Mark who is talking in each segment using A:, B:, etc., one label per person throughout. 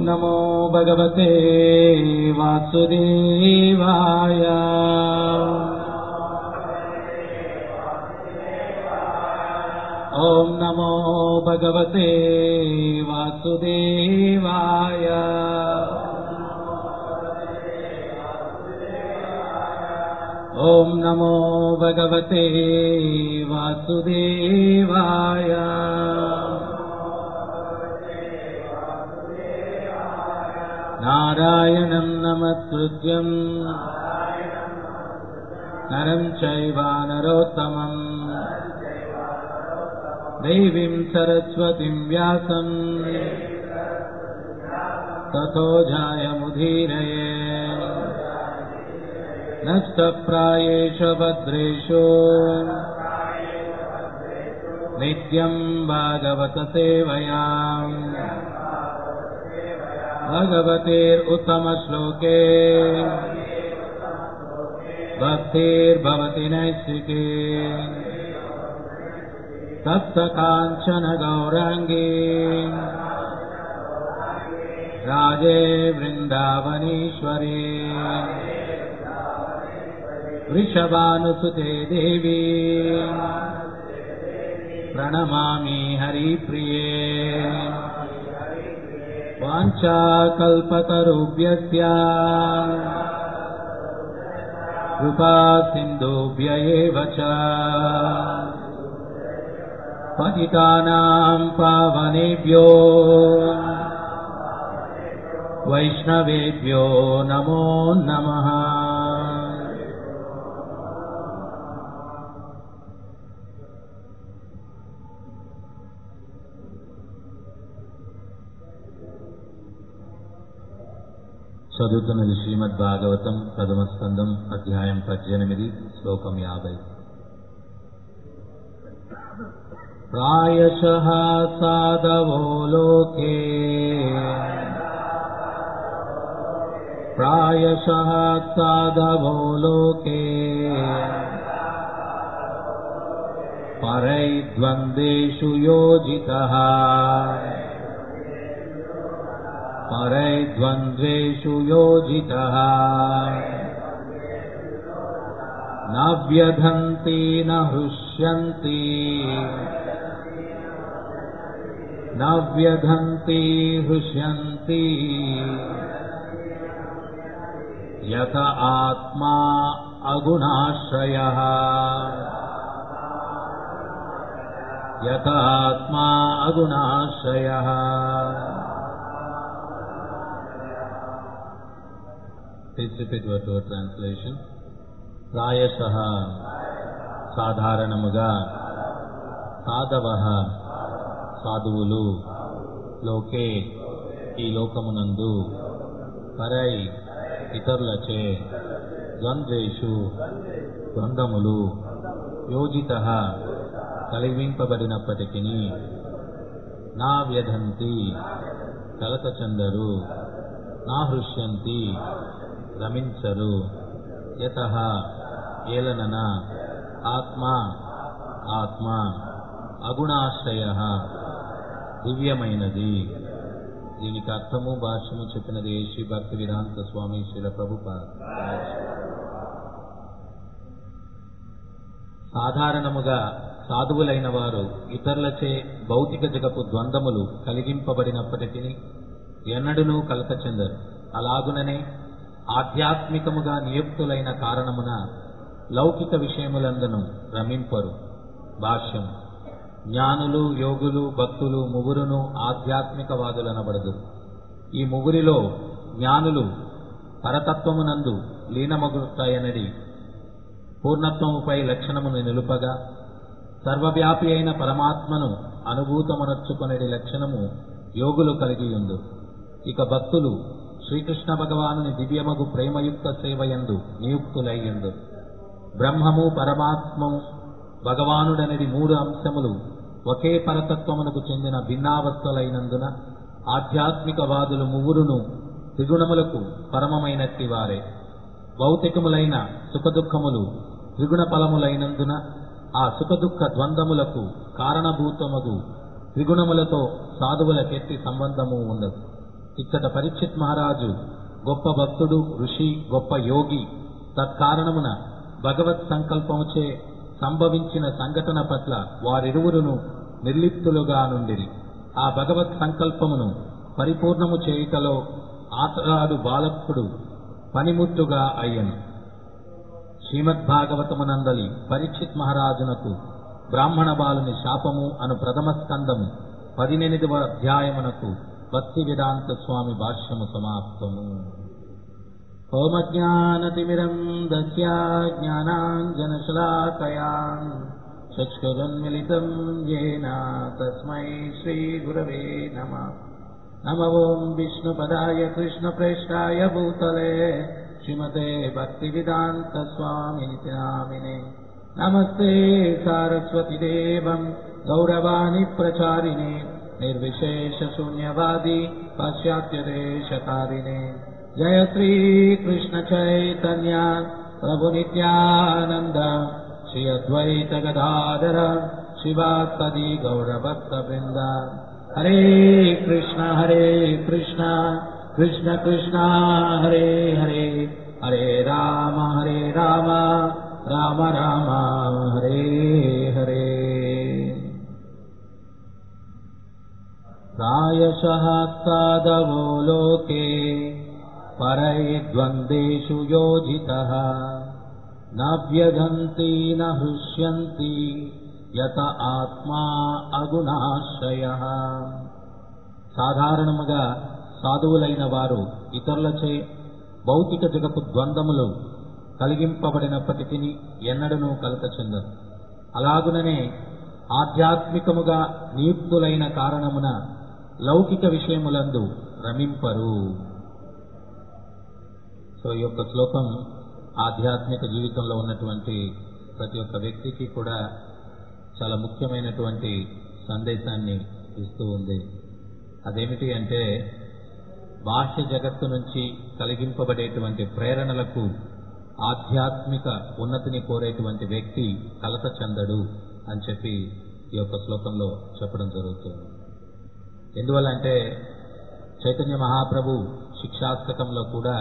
A: नमो भगवते वासुदेवाय ॐ नमो भगवते वासुदेवाय ॐ नमो भगवते वासुदेवाय नारायणं नमस्कृत्यम् नरं चैव नरोत्तमम् देवीं सरस्वतीं व्यासम् ततो जायमुदीरये नष्टप्रायेषु भद्रेषु नित्यं भागवतसेवया भगवतेरुत्तमश्लोके भक्तिर्भवति नैष्टिके सप्तकाञ्चन गौराङ्गी राजे वृन्दावनीश्वरी वृषभानुसुते देवी प्रणमामि हरिप्रिये वाञ्छाकल्पतरुभ्यस्य कृपा सिन्धुभ्य एव च पतितानाम् पावनेभ्यो वैष्णवेभ्यो नमो नमः చదువుతున్నది శ్రీమద్ భాగవతం ప్రథమ స్కందం అధ్యాయం పద్దెనిమిది శ్లోకం యాభై ప్రాయశः సాధవో లోకే ప్రాయశः సాధవో లోకే పరైద్వంద్వేషు యోజితः परैद्वन्द्वेषु योजितः न व्यधन्ति न हृष्यन्ति न व्यधन्ति हृष्यन्ति यत आत्मा अगुणाश्रयः यत आत्मा अगुणाश्रयः Please repeat word to translation. ప్రాయశ సాధారణముగా సాధవ సాధువులు లోకే ఈ లోకమునందు పరై ఇతరులచే ద్వంద్వేషు ద్వంద్వములు యోజిత కలిగింపబడినప్పటికీ నా వ్యధంతి కలత చెందరు నా హృష్యంతి రమించరు యత ఏలనన ఆత్మ ఆత్మ అగుణాశ్రయ దివ్యమైనది దీనికి అర్థము భాష్యము చెప్పినది శ్రీ భక్తి వేదాంత స్వామి శ్రీల ప్రభుపాద సాధారణముగా సాధువులైన వారు ఇతరులచే భౌతిక జగపు ద్వంద్వములు కలిగింపబడినప్పటికీ ఎన్నడూనూ కలత చెందరు అలాగుననే ఆధ్యాత్మికముగా నియుక్తులైన కారణమున లౌకిక విషయములందును రమింపరు భాష్యం జ్ఞానులు యోగులు భక్తులు ముగ్గురును ఆధ్యాత్మికవాదులనబడదు ఈ ముగ్గురిలో జ్ఞానులు పరతత్వమునందు లీనమగుతాయనడి పూర్ణత్వముపై లక్షణమును నిలుపగా సర్వవ్యాపి అయిన పరమాత్మను అనుభూతమనర్చుకొనేది లక్షణము యోగులు కలిగి ఉండు ఇక భక్తులు శ్రీకృష్ణ భగవానుని దివ్యమగు ప్రేమయుక్త సేవయందు నియుక్తులయ్యందు బ్రహ్మము పరమాత్మము భగవానుడనేది మూడు అంశములు ఒకే పరతత్వమునకు చెందిన భిన్నావస్థలైనందున ఆధ్యాత్మికవాదులు ముగ్గురును త్రిగుణములకు పరమమైనట్టి వారే భౌతికములైన సుఖదుఖములు త్రిగుణ ఫలములైనందున ఆ సుఖదుఖ ద్వంద్వములకు కారణభూతమగు త్రిగుణములతో సాధువులకెట్టి సంబంధము ఉండదు ఇచ్చట పరీక్షిత్ మహారాజు గొప్ప భక్తుడు ఋషి గొప్ప యోగి తత్కారణమున భగవత్ సంకల్పముచే సంభవించిన సంఘటన పట్ల వారిరువురును నిర్లిప్తులుగా నుండిరి ఆ భగవత్ సంకల్పమును పరిపూర్ణము చేయుటలో ఆటగాడు బాలకుడు పనిముట్టుగా అయ్యను శ్రీమద్ భాగవతమునందలి పరీక్షిత్ మహారాజునకు బ్రాహ్మణ బాలుని శాపము అను ప్రథమ స్కందము పదినెనిమిదవ అధ్యాయమునకు భక్తి వేదాంత స్వామి భాష్యము సమాప్తము ఓమజ్ఞానతిమిరం దస్య జ్ఞానాంజనశలాకయా చక్షురున్మిలితం येन తస్మై శ్రీగురవే నమ నమ ఓం విష్ణుపదాయ కృష్ణప్రేష్టాయ భూతలే శ్రీమతే భక్తివేదాంత స్వామినితి నామినే నమస్తే సారస్వతి దేవం గౌరవాణి ప్రచారిణే నిర్విశేష శూన్యవాది పాశ్చాత్య దేశకారిణే జయ శ్రీ కృష్ణ చైతన్య ప్రభు నిత్యానంద శ్రీ అద్వైత గదాధర శివాసది గౌరభక్త బృంద హరే కృష్ణ హరే కృష్ణ కృష్ణ కృష్ణ హరే హరే హరే రామ హరే రామ రామ రామ హరే హరే प्रायशः साधवो लोके परैर्द्वन्द्वेषु योजितः न व्यधन्ति न हृष्यन्ति యత ఆత్మా అగుణాశ్రయ సాధారణముగా సాధువులైన వారు ఇతరులచే భౌతిక జగత్తు ద్వంద్వములు కలిగింపబడినప్పటికీ ఎన్నడనూ కలత చెందరు అలాగుననే ఆధ్యాత్మికముగా నియుక్తులైన కారణమున లౌకిక విషయములందు రమింపరు సో ఈ యొక్క శ్లోకం ఆధ్యాత్మిక జీవితంలో ఉన్నటువంటి ప్రతి ఒక్క వ్యక్తికి కూడా చాలా ముఖ్యమైనటువంటి సందేశాన్ని ఇస్తూ ఉంది అదేమిటి అంటే బాహ్య జగత్తు నుంచి కలిగింపబడేటువంటి ప్రేరణలకు ఆధ్యాత్మిక ఉన్నతిని కోరేటువంటి వ్యక్తి కలత చెందడు అని చెప్పి ఈ యొక్క శ్లోకంలో చెప్పడం జరుగుతుంది ఎందువల్ల అంటే చైతన్య మహాప్రభు శిక్షాస్తకంలో కూడా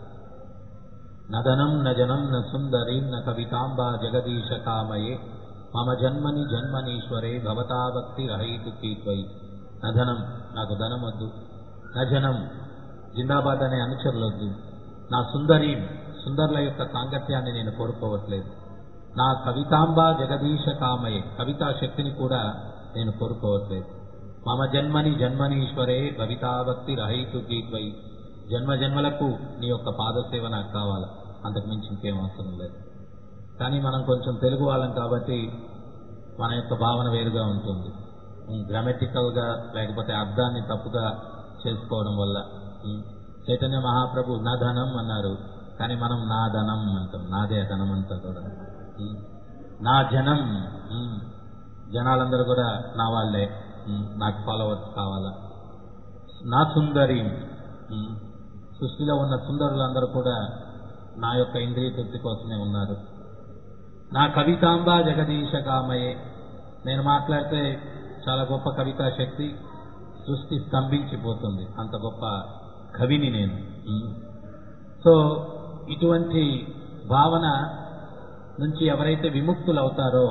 A: నదనం న జనం న సుందరి న కవితాంబ జగదీశ కామయే మమ జన్మని జన్మనీశ్వరే భవతా భక్తి రహైతుకి త్వయి నధనం నాకు ధనం వద్దు నజనం జిందాబాద్ అనే అనుచరులొద్దు నా సుందరి సుందరుల యొక్క సాంగత్యాన్ని నేను కోరుకోవట్లేదు నా కవితాంబ జగదీశ కామయే కవితా శక్తిని కూడా నేను కోరుకోవట్లేదు మమ జన్మని జన్మనీశ్వరే భవితాభక్తి రహైతు గీత్వై జన్మ జన్మలకు నీ యొక్క పాదసేవ నాకు కావాలి అంతకు మించి ఇంకేం అవసరం లేదు కానీ మనం కొంచెం తెలుగు వాళ్ళం కాబట్టి మన యొక్క భావన వేరుగా ఉంటుంది గ్రామటికల్గా లేకపోతే అర్థాన్ని తప్పుగా చేసుకోవడం వల్ల ఉం. చైతన్య మహాప్రభు నా ధనం అన్నారు కానీ మనం నా ధనం అంటాం నాదే ఆ ధనం అంతా కూడా ఉం. నా జనం ఉం. జనాలందరూ కూడా నా వాళ్ళే ఉం. నాకు ఫాలోవర్స్ కావాలా నా సుందరి ఉం. సృష్టిలో ఉన్న సుందరులందరూ కూడా నా యొక్క ఇంద్రియ తృప్తి కోసమే ఉన్నారు నా కవితాంబ జగదీశ కామయే నేను మాట్లాడితే చాలా గొప్ప కవితా శక్తి సృష్టి స్తంభించిపోతుంది అంత గొప్ప కవిని నేను ఉమ్. సో ఇటువంటి భావన నుంచి ఎవరైతే విముక్తులు అవుతారో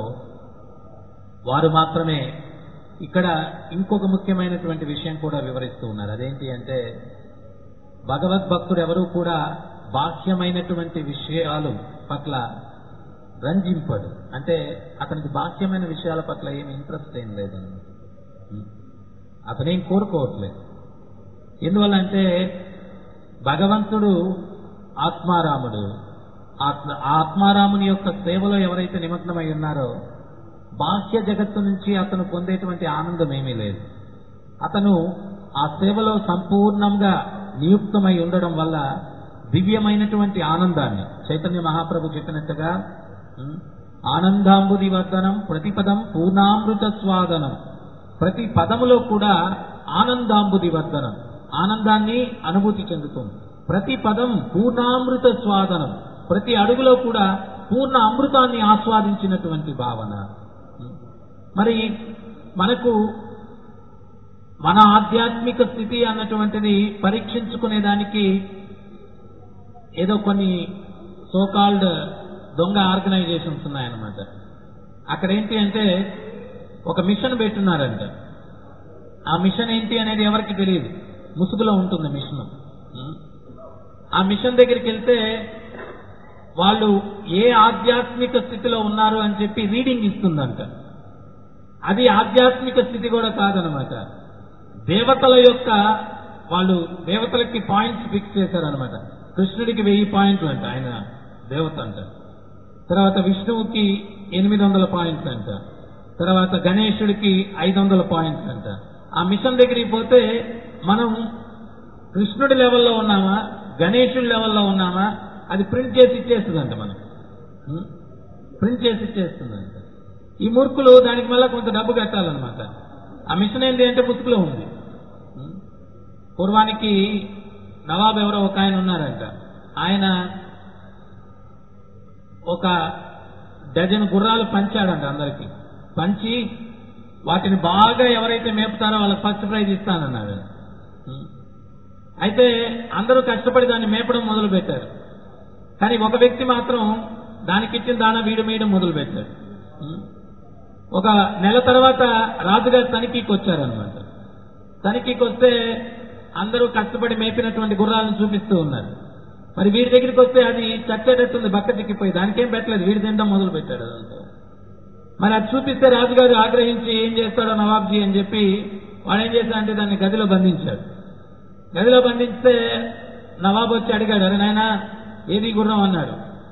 A: వారు మాత్రమే ఇక్కడ ఇంకొక ముఖ్యమైనటువంటి విషయం కూడా వివరిస్తూ ఉన్నారు అదేంటి అంటే భగవద్భక్తుడు ఎవరూ కూడా బాహ్యమైనటువంటి విషయాలు పట్ల రంజింపడు అంటే అతనికి బాహ్యమైన విషయాల పట్ల ఏమి ఇంట్రెస్ట్ ఏం లేదండి అతనేం కోరుకోవట్లేదు ఎందువల్ల అంటే భగవంతుడు ఆత్మారాముడు ఆత్మ ఆత్మారాముని యొక్క సేవలో ఎవరైతే నిమగ్నమై ఉన్నారో బాహ్య జగత్తు నుంచి అతను పొందేటువంటి ఆనందం ఏమీ లేదు అతను ఆ సేవలో సంపూర్ణంగా నియుక్తమై ఉండడం వల్ల దివ్యమైనటువంటి ఆనందాన్ని చైతన్య మహాప్రభు చెప్పినట్టుగా ఉమ్, ఆనందాంబుది వర్ధనం ప్రతిపదం పూర్ణామృత స్వాదనం ప్రతి పదములో కూడా ఆనందాంబుది వర్ధనం ఆనందాన్ని అనుభూతి చెందుతుంది ప్రతి పదం పూర్ణామృత స్వాదనం ప్రతి అడుగులో కూడా పూర్ణ అమృతాన్ని ఆస్వాదించినటువంటి భావన మరి మనకు మన ఆధ్యాత్మిక స్థితి అన్నటువంటిది పరీక్షించుకునే దానికి ఏదో కొన్ని సోకాల్డ్ దొంగ ఆర్గనైజేషన్స్ ఉన్నాయన్నమాట అక్కడ ఏంటి అంటే ఒక మిషన్ పెట్టున్నారంట ఆ మిషన్ ఏంటి అనేది ఎవరికి తెలియదు ముసుగులో ఉంటుంది మిషన్ ఆ మిషన్ దగ్గరికి వెళ్తే వాళ్ళు ఏ ఆధ్యాత్మిక స్థితిలో ఉన్నారు అని చెప్పి రీడింగ్ ఇస్తుందంట అది ఆధ్యాత్మిక స్థితి కూడా కాదనమాట దేవతల యొక్క వాళ్ళు దేవతలకి పాయింట్స్ ఫిక్స్ చేశారనమాట కృష్ణుడికి వెయ్యి పాయింట్లు అంట ఆయన దేవత అంట తర్వాత విష్ణువుకి ఎనిమిది వందల పాయింట్స్ అంట తర్వాత గణేశుడికి ఐదు వందల పాయింట్స్ అంట ఆ మిషన్ దగ్గరికి పోతే మనం కృష్ణుడి లెవెల్లో ఉన్నామా గణేశుడి లెవెల్లో ఉన్నామా అది ప్రింట్ చేసి ఇచ్చేస్తుందంట మనం ప్రింట్ చేసి ఇచ్చేస్తుందంట ఈ మూర్ఖులు దానికి మళ్ళీ కొంత డబ్బు కట్టాలన్నమాట ఆ మిషన్ ఏంటి అంటే ముసుగులో ఉంది పూర్వానికి నవాబ్ ఎవరో ఒక ఆయన ఉన్నారంట ఆయన ఒక డజన్ గుర్రాలు పంచాడంట అందరికి పంచి వాటిని బాగా ఎవరైతే మేపుతారో వాళ్ళకి ఫస్ట్ ప్రైజ్ ఇస్తానన్నాడు అయితే అందరూ కష్టపడి దాన్ని మేపడం మొదలు పెట్టారు కానీ ఒక వ్యక్తి మాత్రం దానికి ఇచ్చిన దాన వీడు మేయడం మొదలు పెట్టాడు ఒక నెల తర్వాత రాజుగారు తనిఖీకి వచ్చారనమాట తనిఖీకి వస్తే అందరూ కష్టపడి మేపినటువంటి గుర్రాలను చూపిస్తూ ఉన్నారు మరి వీడి దగ్గరికి వస్తే అది చచ్చేటట్టుంది బక్క చిక్కిపోయి దానికేం పెట్టలేదు వీడి తినడం మొదలు పెట్టాడు అదంతా మరి అది చూపిస్తే రాజుగారు ఆగ్రహించి ఏం చేస్తాడో నవాబ్జీ అని చెప్పి వాడు ఏం చేశాడంటే దాన్ని గదిలో బంధించాడు గదిలో బంధిస్తే నవాబ్ వచ్చి అడిగాడు అరే నాయన ఏది గుర్రం అన్నాడు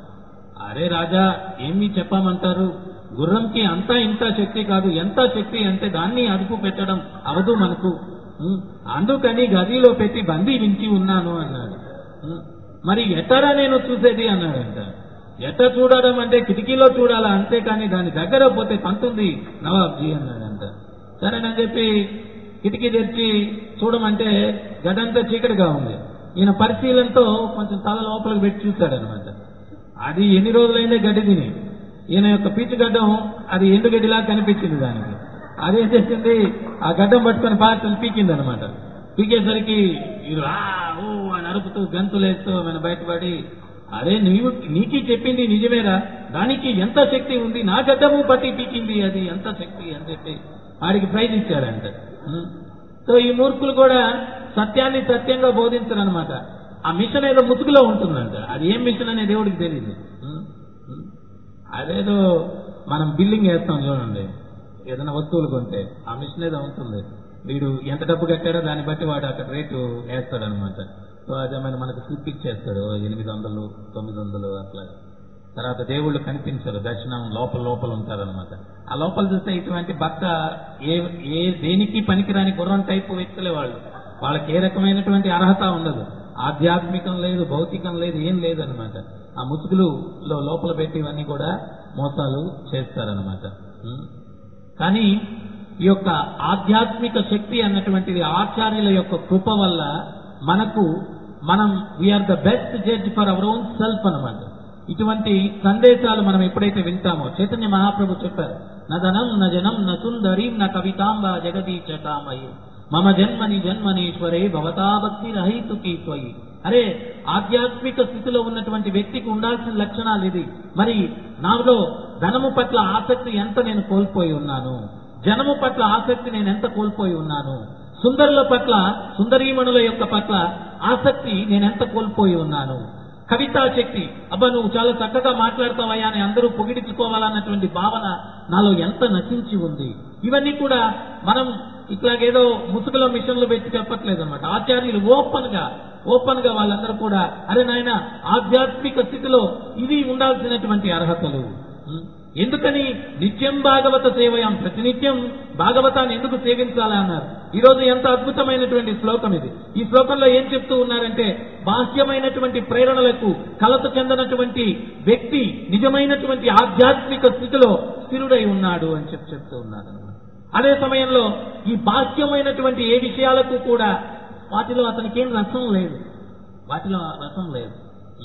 A: అరే రాజా ఏమి చెప్పామంటారు గుర్రంకి అంతా ఇంత శక్తి కాదు ఎంత శక్తి అంటే దాన్ని అదుపు పెట్టడం అవదు మనకు ఉం, అందుకని గదిలో పెట్టి బందీ వించి ఉన్నాను అన్నాడు ఉం, మరి ఎట్టరా నేను చూసేది అన్నాడంట ఎట్ట చూడడం అంటే కిటికీలో చూడాలా అంతేకాని దాని దగ్గర పోతే పంతుంది నవాబ్జీ అన్నాడంట సరేనని చెప్పి కిటికీ తెరిచి చూడమంటే గదంతా చీకటిగా ఉంది ఈయన పరిశీలనతో కొంచెం తల లోపలికి పెట్టి చూశాడనమాట అది ఎన్ని రోజులైందే గడ్డి తిని ఈయన యొక్క పీచు గడ్డం అది ఎండు గడ్డిలా కనిపించింది దానికి అదేం చేసింది ఆ గడ్డం పట్టుకొని బాగా పీకింది అనమాట పీకేసరికి ఇది ఆ ఊ అని అరుపుతూ గంతులేస్తూ ఆయన బయటపడి అరే నీవు నీకి చెప్పింది నిజమేరా దానికి ఎంత శక్తి ఉంది నా గడ్డము పట్టి పీకింది అది ఎంత శక్తి అని చెప్పి వాడికి ప్రైజ్ ఇచ్చారంట ఉం. సో ఈ మూర్ఖులు కూడా సత్యాన్ని సత్యంగా బోధించరనమాట ఆ మిషన్ ఏదో ముసుగులో ఉంటుందంట అది ఏం మిషన్ అనే దేవుడికి తెలియదు ఉం. ఉం. అదేదో మనం బిల్లింగ్ వేస్తాం చూడండి ఏదైనా వస్తువులు కొంటే ఆ మిషన్ ఏదో ఉంటుంది వీడు ఎంత డబ్బు కట్టాడో దాన్ని బట్టి వాడు అక్కడ రేటు వేస్తాడు అనమాట సో అదేమైనా మనకు స్లిప్ ఇచ్చేస్తాడు ఓ ఎనిమిది వందలు తొమ్మిది వందలు అట్లా తర్వాత దేవుళ్ళు కనిపించరు దర్శనం లోపల లోపల ఉంటారనమాట ఆ లోపల చూస్తే ఇటువంటి భక్త ఏ ఏ దేనికి పనికిరాని గుర్రం టైపు వ్యక్తులే వాళ్ళు వాళ్ళకి ఏ రకమైనటువంటి అర్హత ఉండదు ఆధ్యాత్మికం లేదు భౌతికం లేదు ఏం లేదనమాట ఆ ముసుగులు లో లోపల పెట్టి ఇవన్నీ కూడా మోసాలు చేస్తారనమాట ఉం. కానీ ఈ యొక్క ఆధ్యాత్మిక శక్తి అన్నటువంటిది ఆచార్యుల యొక్క కృప వల్ల మనకు మనం we are the best judge for our own self అన్నమాట ఇటువంటి సందేశాలు మనం ఎప్పుడైతే వింటామో చైతన్య మహాప్రభు చెప్పారు నదనం న జనం న సుందరి న కవితాంబ జగదీశ కామయి మమ జన్మని జన్మనీశ్వరే భవతాభక్తి రహితుకి త్వయి అరే ఆధ్యాత్మిక స్థితిలో ఉన్నటువంటి వ్యక్తికి ఉండాల్సిన లక్షణాలు ఇది మరి నాలో ధనము పట్ల ఆసక్తి ఎంత నేను కోల్పోయి ఉన్నాను జనము పట్ల ఆసక్తి నేను ఎంత కోల్పోయి ఉన్నాను సుందరుల పట్ల సుందరీమణుల యొక్క పట్ల ఆసక్తి నేను ఎంత కోల్పోయి ఉన్నాను కవితా శక్తి అబ్బా నువ్వు చాలా చక్కగా మాట్లాడతావయ్యా అని అందరూ పొగిడించుకోవాలన్నటువంటి భావన నాలో ఎంత నశించి ఉంది ఇవన్నీ కూడా మనం ఇట్లాగేదో ముసుగులో మిషన్లు పెట్టి చెప్పట్లేదు అనమాట ఆచార్యులు ఓపెన్ గా ఓపెన్ గా వాళ్ళందరూ కూడా అరే నాయన ఆధ్యాత్మిక స్థితిలో ఇది ఉండాల్సినటువంటి అర్హతలు ఉం? ఎందుకని నిత్యం భాగవత సేవయం ప్రతినిత్యం భాగవతాన్ని ఎందుకు సేవించాలా అన్నారు ఈ రోజు ఎంత అద్భుతమైనటువంటి శ్లోకం ఇది ఈ శ్లోకంలో ఏం చెప్తూ ఉన్నారంటే బాహ్యమైనటువంటి ప్రేరణలకు కలత చెందనటువంటి వ్యక్తి నిజమైనటువంటి ఆధ్యాత్మిక స్థితిలో స్థిరుడై ఉన్నాడు అని చెప్పి చెప్తూ ఉన్నారు అదే సమయంలో ఈ బాహ్యమైనటువంటి ఏ విషయాలకు కూడా వాటిలో అతనికి ఏం రసం లేదు వాటిలో రసం లేదు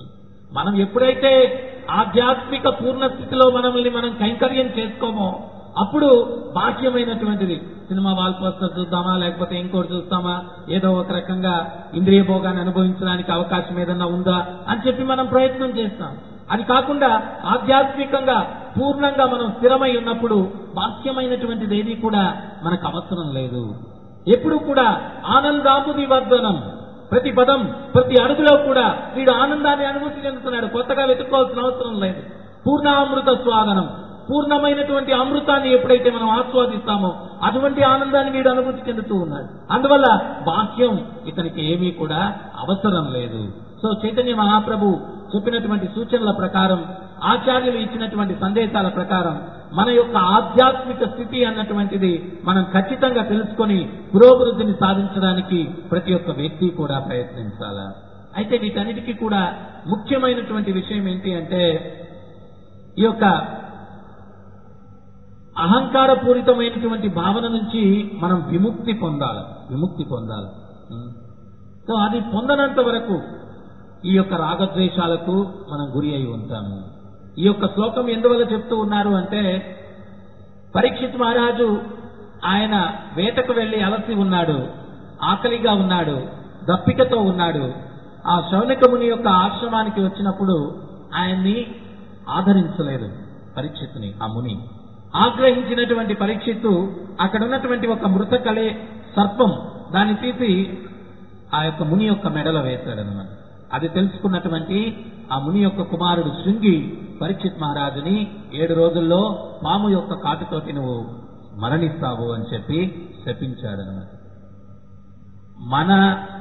A: మనం ఎప్పుడైతే ఆధ్యాత్మిక పూర్ణ స్థితిలో మనల్ని మనం కైంకర్యం చేసుకోమో అప్పుడు బాహ్యమైనటువంటిది సినిమా వాల్ పోస్టర్ చూద్దామా లేకపోతే ఇంకోటి చూస్తామా ఏదో ఒక రకంగా ఇంద్రియ భోగాన్ని అనుభవించడానికి అవకాశం ఏదన్నా ఉందా అని చెప్పి మనం ప్రయత్నం చేస్తాం అది కాకుండా ఆధ్యాత్మికంగా పూర్ణంగా మనం స్థిరమై ఉన్నప్పుడు బాహ్యమైనటువంటిది ఏది కూడా మనకు అవసరం లేదు ఎప్పుడు కూడా ఆనందాముది వర్ధనం ప్రతి పదం ప్రతి అడుగులో కూడా వీడు ఆనందాన్ని అనుభూతి చెందుతున్నాడు కొత్తగా వెతుక్కోవాల్సిన అవసరం లేదు పూర్ణామృత స్వాగనం పూర్ణమైనటువంటి అమృతాన్ని ఎప్పుడైతే మనం ఆస్వాదిస్తామో అటువంటి ఆనందాన్ని వీడు అనుభూతి చెందుతూ ఉన్నాడు అందువల్ల బాహ్యం ఇతనికి ఏమీ కూడా అవసరం లేదు సో చైతన్య మహాప్రభు చెప్పినటువంటి సూచనల ప్రకారం ఆచార్యులు ఇచ్చినటువంటి సందేశాల ప్రకారం మన యొక్క ఆధ్యాత్మిక స్థితి అన్నటువంటిది మనం ఖచ్చితంగా తెలుసుకొని పురోభివృద్ధిని సాధించడానికి ప్రతి ఒక్క వ్యక్తి కూడా ప్రయత్నించాల అయితే వీటన్నిటికీ కూడా ముఖ్యమైనటువంటి విషయం ఏంటి అంటే ఈ యొక్క అహంకారపూరితమైనటువంటి భావన నుంచి మనం విముక్తి పొందాలి విముక్తి పొందాలి ఉం. సో అది పొందనంత వరకు ఈ యొక్క రాగద్వేషాలకు మనం గురి అయి ఉంటాము ఈ యొక్క శ్లోకం ఎందువల్ల చెప్తూ ఉన్నారు అంటే పరీక్షిత్ మహారాజు ఆయన వేటకు వెళ్లి అలసి ఉన్నాడు ఆకలిగా ఉన్నాడు దప్పికతో ఉన్నాడు ఆ శౌనిక ముని యొక్క ఆశ్రమానికి వచ్చినప్పుడు ఆయన్ని ఆదరించలేదు పరీక్షిత్తుని ఆ ముని ఆగ్రహించినటువంటి పరీక్షిత్తు అక్కడ ఉన్నటువంటి ఒక మృతకలే సర్పం దాన్ని తీసి ఆ యొక్క ముని యొక్క మెడలో వేశాడనమాట అది తెలుసుకున్నటువంటి ఆ ముని యొక్క కుమారుడు శృంగి పరీక్షిత్ మహారాజుని ఏడు రోజుల్లో పాము యొక్క కాటుతోటి నువ్వు మరణిస్తావు అని చెప్పి శపించాడనమాట మన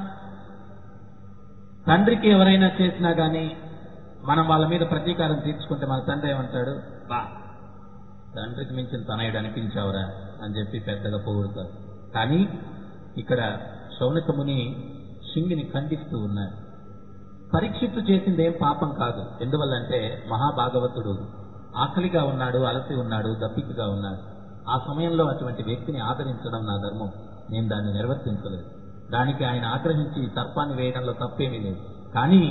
A: తండ్రికి ఎవరైనా చేసినా గాని మనం వాళ్ళ మీద ప్రతీకారం తీర్చుకుంటే మన తండ్రి ఏమంటాడు బా తండ్రికి మించిన తనయుడు అనిపించావురా అని చెప్పి పెద్దగా పొగుడుతారు కానీ ఇక్కడ శౌనక ముని శృంగిని ఖండిస్తూ ఉన్నాడు పరీక్షిత్తు చేసింది ఏం పాపం కాదు ఎందువల్లంటే మహాభాగవతుడు ఆకలిగా ఉన్నాడు అలసి ఉన్నాడు దప్పికగా ఉన్నాడు ఆ సమయంలో అటువంటి వ్యక్తిని ఆదరించడం నా ధర్మం నేను దాన్ని నిర్వర్తించలేదు దానికి ఆయన ఆగ్రహించి సర్పాన్ని వేయడంలో తప్పేమీ లేదు కానీ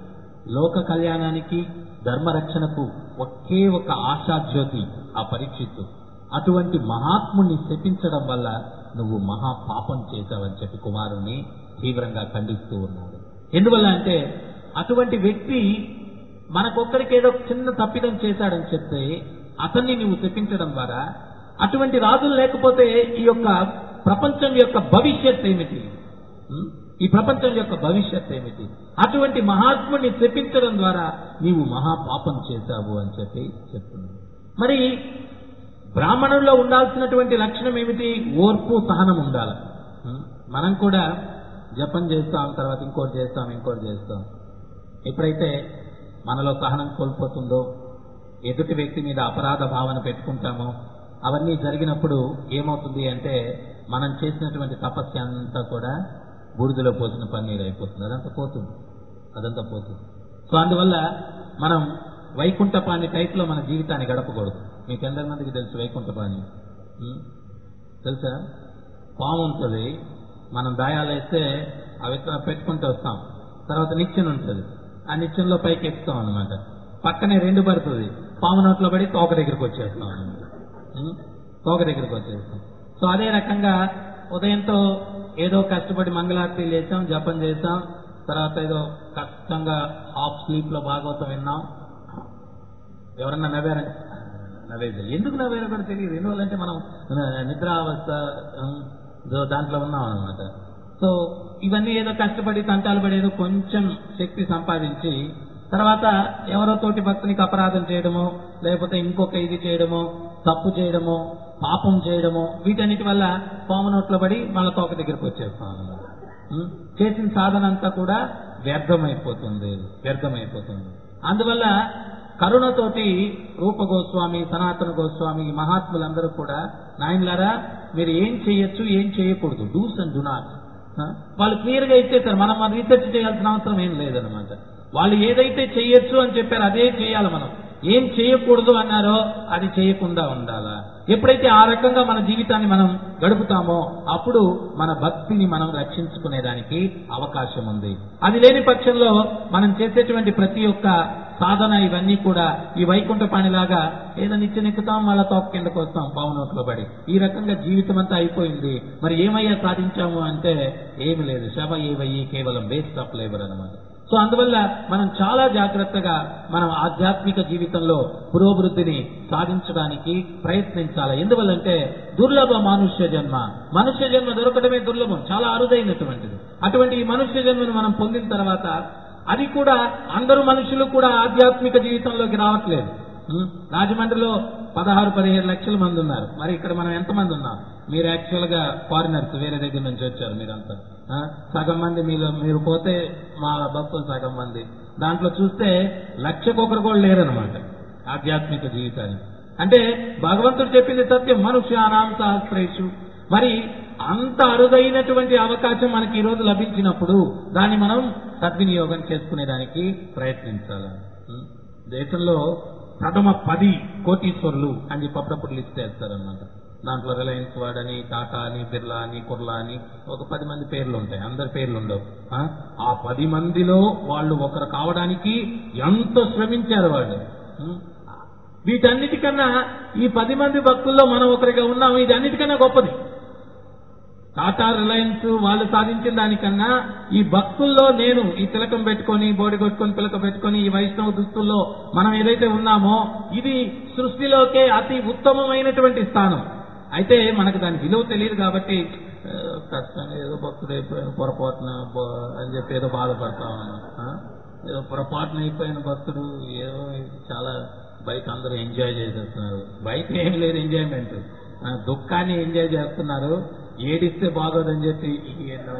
A: లోక కళ్యాణానికి ధర్మరక్షణకు ఒకే ఒక ఆశాజ్యోతి ఆ పరీక్షిత్తు అటువంటి మహాత్ముని శపించడం వల్ల నువ్వు మహా పాపం చేశావని చెప్పి కుమారుణ్ణి తీవ్రంగా ఖండిస్తూ ఉన్నాడు ఎందువల్ల అంటే అటువంటి వ్యక్తి మనకొక్కరికి ఏదో చిన్న తప్పిదం చేశాడని చెప్తే అతన్ని నువ్వు శపించడం ద్వారా అటువంటి రాజులు లేకపోతే ఈ యొక్క ప్రపంచం యొక్క భవిష్యత్ ఏమిటి ఉం? ఈ ప్రపంచం యొక్క భవిష్యత్ ఏమిటి అటువంటి మహాత్ముని శపించడం ద్వారా నీవు మహాపాపం చేశావు అని చెప్పి చెప్తున్నాడు మరి బ్రాహ్మణుల్లో ఉండాల్సినటువంటి లక్షణం ఏమిటి ఓర్పు సహనం ఉండాలి ఉం? మనం కూడా జపం చేస్తాం తర్వాత ఇంకోటి చేస్తాం ఇంకోటి చేస్తాం ఎప్పుడైతే మనలో సహనం కోల్పోతుందో ఎదుటి వ్యక్తి మీద అపరాధ భావన పెట్టుకుంటామో అవన్నీ జరిగినప్పుడు ఏమవుతుంది అంటే మనం చేసినటువంటి తపస్య అంతా కూడా బూడిదలో పోసిన పన్నీరు అయిపోతుంది అదంతా పోతుంది అదంతా పోతుంది సో అందువల్ల మనం వైకుంఠపాణి టైప్లో మన జీవితాన్ని గడపకూడదు మీకు ఎంతమందికి తెలుసు వైకుంఠపాణి ఉం? తెలుసా పాము ఉంటుంది మనం దాయాలు వేస్తే ఆ విత్తనం పెట్టుకుంటూ వస్తాం తర్వాత నిచ్చెన ఉంటుంది ఆ నిచ్చెనలో పైకి ఎక్కుతాం అనమాట పక్కనే రెండు పడుతుంది పాము నోట్లో పడి తోక దగ్గరికి వచ్చేస్తాం అన్నమాట ఉం? తోక దగ్గరికి వచ్చేస్తాం సో అదే రకంగా ఉదయంతో ఏదో కష్టపడి మంగళారతి చేసాం జపం చేసాం తర్వాత ఏదో కష్టంగా హాఫ్ స్లీప్ లో భాగవతం విన్నాం ఎవరన్నా నవ్వారంటే నవ్వేది ఎందుకు నవ్వారో కూడా తెలియదు ఎందువల్లంటే మనం నిద్రావస్థ ఉం, దో- దాంట్లో ఉన్నాం అనమాట సో ఇవన్నీ ఏదో కష్టపడి తంటాలు పడి ఏదో కొంచెం శక్తి సంపాదించి తర్వాత ఎవరో తోటి భక్తునికి అపరాధం చేయడమో లేకపోతే ఇంకొక ఇది చేయడమో తప్పు చేయడమో పాపం చేయడమో వీటన్నిటి వల్ల పాము నోట్లో పడి మళ్ళీ తోక దగ్గరికి వచ్చేస్తాం అన్నమాట ఉం? చేసిన సాధన అంతా కూడా వ్యర్థమైపోతుంది వ్యర్థమైపోతుంది అందువల్ల కరుణతోటి రూప గోస్వామి సనాతన గోస్వామి ఈ మహాత్ములందరూ కూడా నాయనలారా మీరు ఏం చేయొచ్చు ఏం చేయకూడదు డూస్ అండ్ డు నాట్ వాళ్ళు క్లియర్ గా ఇచ్చేసారు మనం అది రీసెర్చ్ చేయాల్సిన అవసరం ఏం లేదనమాట వాళ్ళు ఏదైతే చేయొచ్చు అని చెప్పారో అదే చేయాలి మనం ఏం చేయకూడదు అన్నారో అది చేయకుండా ఉండాలా ఎప్పుడైతే ఆ రకంగా మన జీవితాన్ని మనం గడుపుతామో అప్పుడు మన భక్తిని మనం రక్షించుకునేదానికి అవకాశం ఉంది అది లేని పక్షంలో మనం చేసేటువంటి ప్రతి ఒక్క సాధన ఇవన్నీ కూడా ఈ వైకుంఠ పనిలాగా ఏదో నిచ్చెనెక్కుతాం మళ్ళా తోక కిందకు వస్తాం పావునోట్లో పడి ఈ రకంగా జీవితం అంతా అయిపోయింది మరి ఏమయ్యా సాధించాము అంటే ఏమి లేదు శవ ఏవయ్యి కేవలం వేస్ట్ ఆఫ్ లేబర్ అనమాట సో అందువల్ల మనం చాలా జాగ్రత్తగా మనం ఆధ్యాత్మిక జీవితంలో పురోభివృద్ధిని సాధించడానికి ప్రయత్నించాలి ఎందువల్లంటే దుర్లభ మానుష్య జన్మ మనుష్య జన్మ దొరకడమే దుర్లభం చాలా అరుదైనటువంటిది అటువంటి ఈ మనుష్య జన్మను మనం పొందిన తర్వాత అది కూడా అందరూ మనుషులు కూడా ఆధ్యాత్మిక జీవితంలోకి రావట్లేదు ఉం? రాజమండ్రిలో పదహారు పదిహేడు లక్షల మంది ఉన్నారు మరి ఇక్కడ మనం ఎంతమంది ఉన్నాం మీరు యాక్చువల్ గా ఫారినర్స్ వేరే దగ్గర నుంచి వచ్చారు మీరంతా ఆ? సగం మంది మీలో మీరు పోతే మా భక్తులు సగం మంది దాంట్లో చూస్తే లక్షకొకరు కూడా లేరనమాట ఆధ్యాత్మిక జీవితాన్ని అంటే భగవంతుడు చెప్పింది సత్యం మనుష్యానాం సహస్రేషు మరి అంత అరుదైనటువంటి అవకాశం మనకి ఈ రోజు లభించినప్పుడు దాన్ని మనం సద్వినియోగం చేసుకునేదానికి ప్రయత్నించాలి ఉం? దేశంలో ప్రథమ పది కోటీశ్వరులు అని చెప్పి అప్పుడప్పుడు లిస్ట్ వేస్తారనమాట దాంట్లో రిలయన్స్ వాడని టాటా అని బిర్లా అని కుర్లా అని ఒక పది మంది పేర్లు ఉంటాయి అందరి పేర్లు ఉండవు ఆ? ఆ పది మందిలో వాళ్ళు ఒకరు కావడానికి ఎంతో శ్రమించారు వాళ్ళు ఉం? వీటన్నిటికన్నా ఈ పది మంది భక్తుల్లో మనం ఒకరిగా ఉన్నాము ఇది అన్నిటికన్నా గొప్పది టాటా రిలయన్స్ వాళ్ళు సాధించిన దానికన్నా ఈ భక్తుల్లో నేను ఈ తిలకం పెట్టుకొని బోడి కొట్టుకొని పిలక పెట్టుకొని ఈ వైష్ణవ దుస్తుల్లో మనం ఏదైతే ఉన్నామో ఇది సృష్టిలోకే అతి ఉత్తమమైనటువంటి స్థానం అయితే మనకు దాని విలువ తెలియదు కాబట్టి ఆ, కష్టంగా ఏదో భక్తుడు అయిపోయిన పొరపాటున బ- అని చెప్పి ఏదో బాధపడతా ఉన్నాం ఆ? ఏదో పొరపాటున అయిపోయిన భక్తుడు ఏదో చాలా బయట అందరూ ఎంజాయ్ చేసేస్తున్నారు బయట ఏం లేదు ఎంజాయ్మెంట్ ఆ, దుఃఖాన్ని ఎంజాయ్ చేస్తున్నారు ఏడిస్తే బాగోదని చెప్పి ఏందో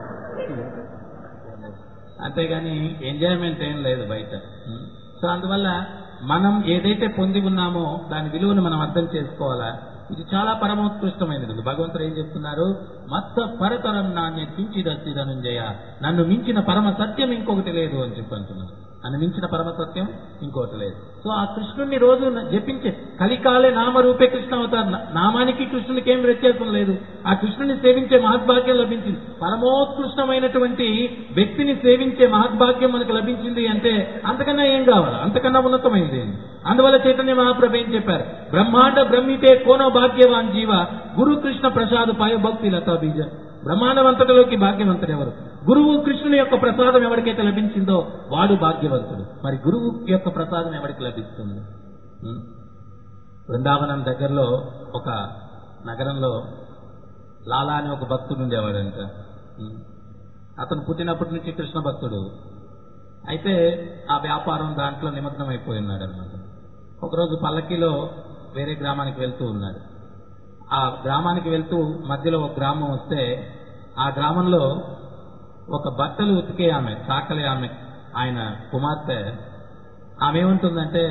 A: అంతేగాని ఎంజాయ్మెంట్ ఏం లేదు బయట ఉం. సో అందువల్ల మనం ఏదైతే పొంది ఉన్నామో దాని విలువను మనం అర్థం చేసుకోవాలా ఇది చాలా పరమోత్కృష్టమైనది భగవంతుడు ఏం చెప్తున్నారు మత్త పరతరం నాణ్య కించిదస్తి ధనుంజయ నన్ను మించిన పరమ సత్యం ఇంకొకటి లేదు అని చెప్పి అంటున్నారు నన్ను మించిన పరమ సత్యం ఇంకొకటి లేదు సో ఆ కృష్ణుడిని రోజు న- జపించే కలికాలే నామరూపే కృష్ణ అవుతారు నా- నామానికి కృష్ణునికి ఏం వ్యత్యాసం లేదు ఆ కృష్ణుని సేవించే మహద్భాగ్యం లభించింది పరమోత్కృష్టమైనటువంటి వ్యక్తిని సేవించే మహద్భాగ్యం మనకు లభించింది అంటే అంతకన్నా ఏం కావాలి అంతకన్నా ఉన్నతమైంది ఏంది? అందువల్ల చైతన్య మహాప్రభు ఏం చెప్పారు బ్రహ్మాండ బ్రహ్మితే కోనో భాగ్యవాన్ జీవ గురు కృష్ణ ప్రసాద్ పాయ భక్తి లతా బీజ బ్రహ్మాండవంతటిలోకి భాగ్యవంతుడు ఎవరు గురువు కృష్ణుని యొక్క ప్రసాదం ఎవరికైతే లభించిందో వాడు భాగ్యవంతుడు మరి గురువు యొక్క ప్రసాదం ఎవరికి లభిస్తుంది ఉం? బృందావనం దగ్గరలో ఒక నగరంలో లాలా అని ఒక భక్తుడు ఉండేవాడంట ఉం. అతను పుట్టినప్పటి నుంచి కృష్ణ భక్తుడు అయితే ఆ వ్యాపారం దాంట్లో నిమగ్నం అయిపోయి ఉన్నాడు అనమాట ఒకరోజు పల్లకిలో వేరే గ్రామానికి వెళ్తూ ఉన్నాడు ఆ గ్రామానికి వెళ్తూ మధ్యలో ఒక గ్రామం వస్తే ఆ గ్రామంలో ఒక బట్టలు ఉతికే ఆమె చాకలి ఆమె ఆయన కుమార్తె ఆమె ఏమంటుందంటే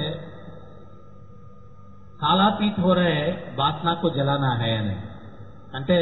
A: కాలాతీత్ హోరే బాత్నాకు జలానా హై అని అంటే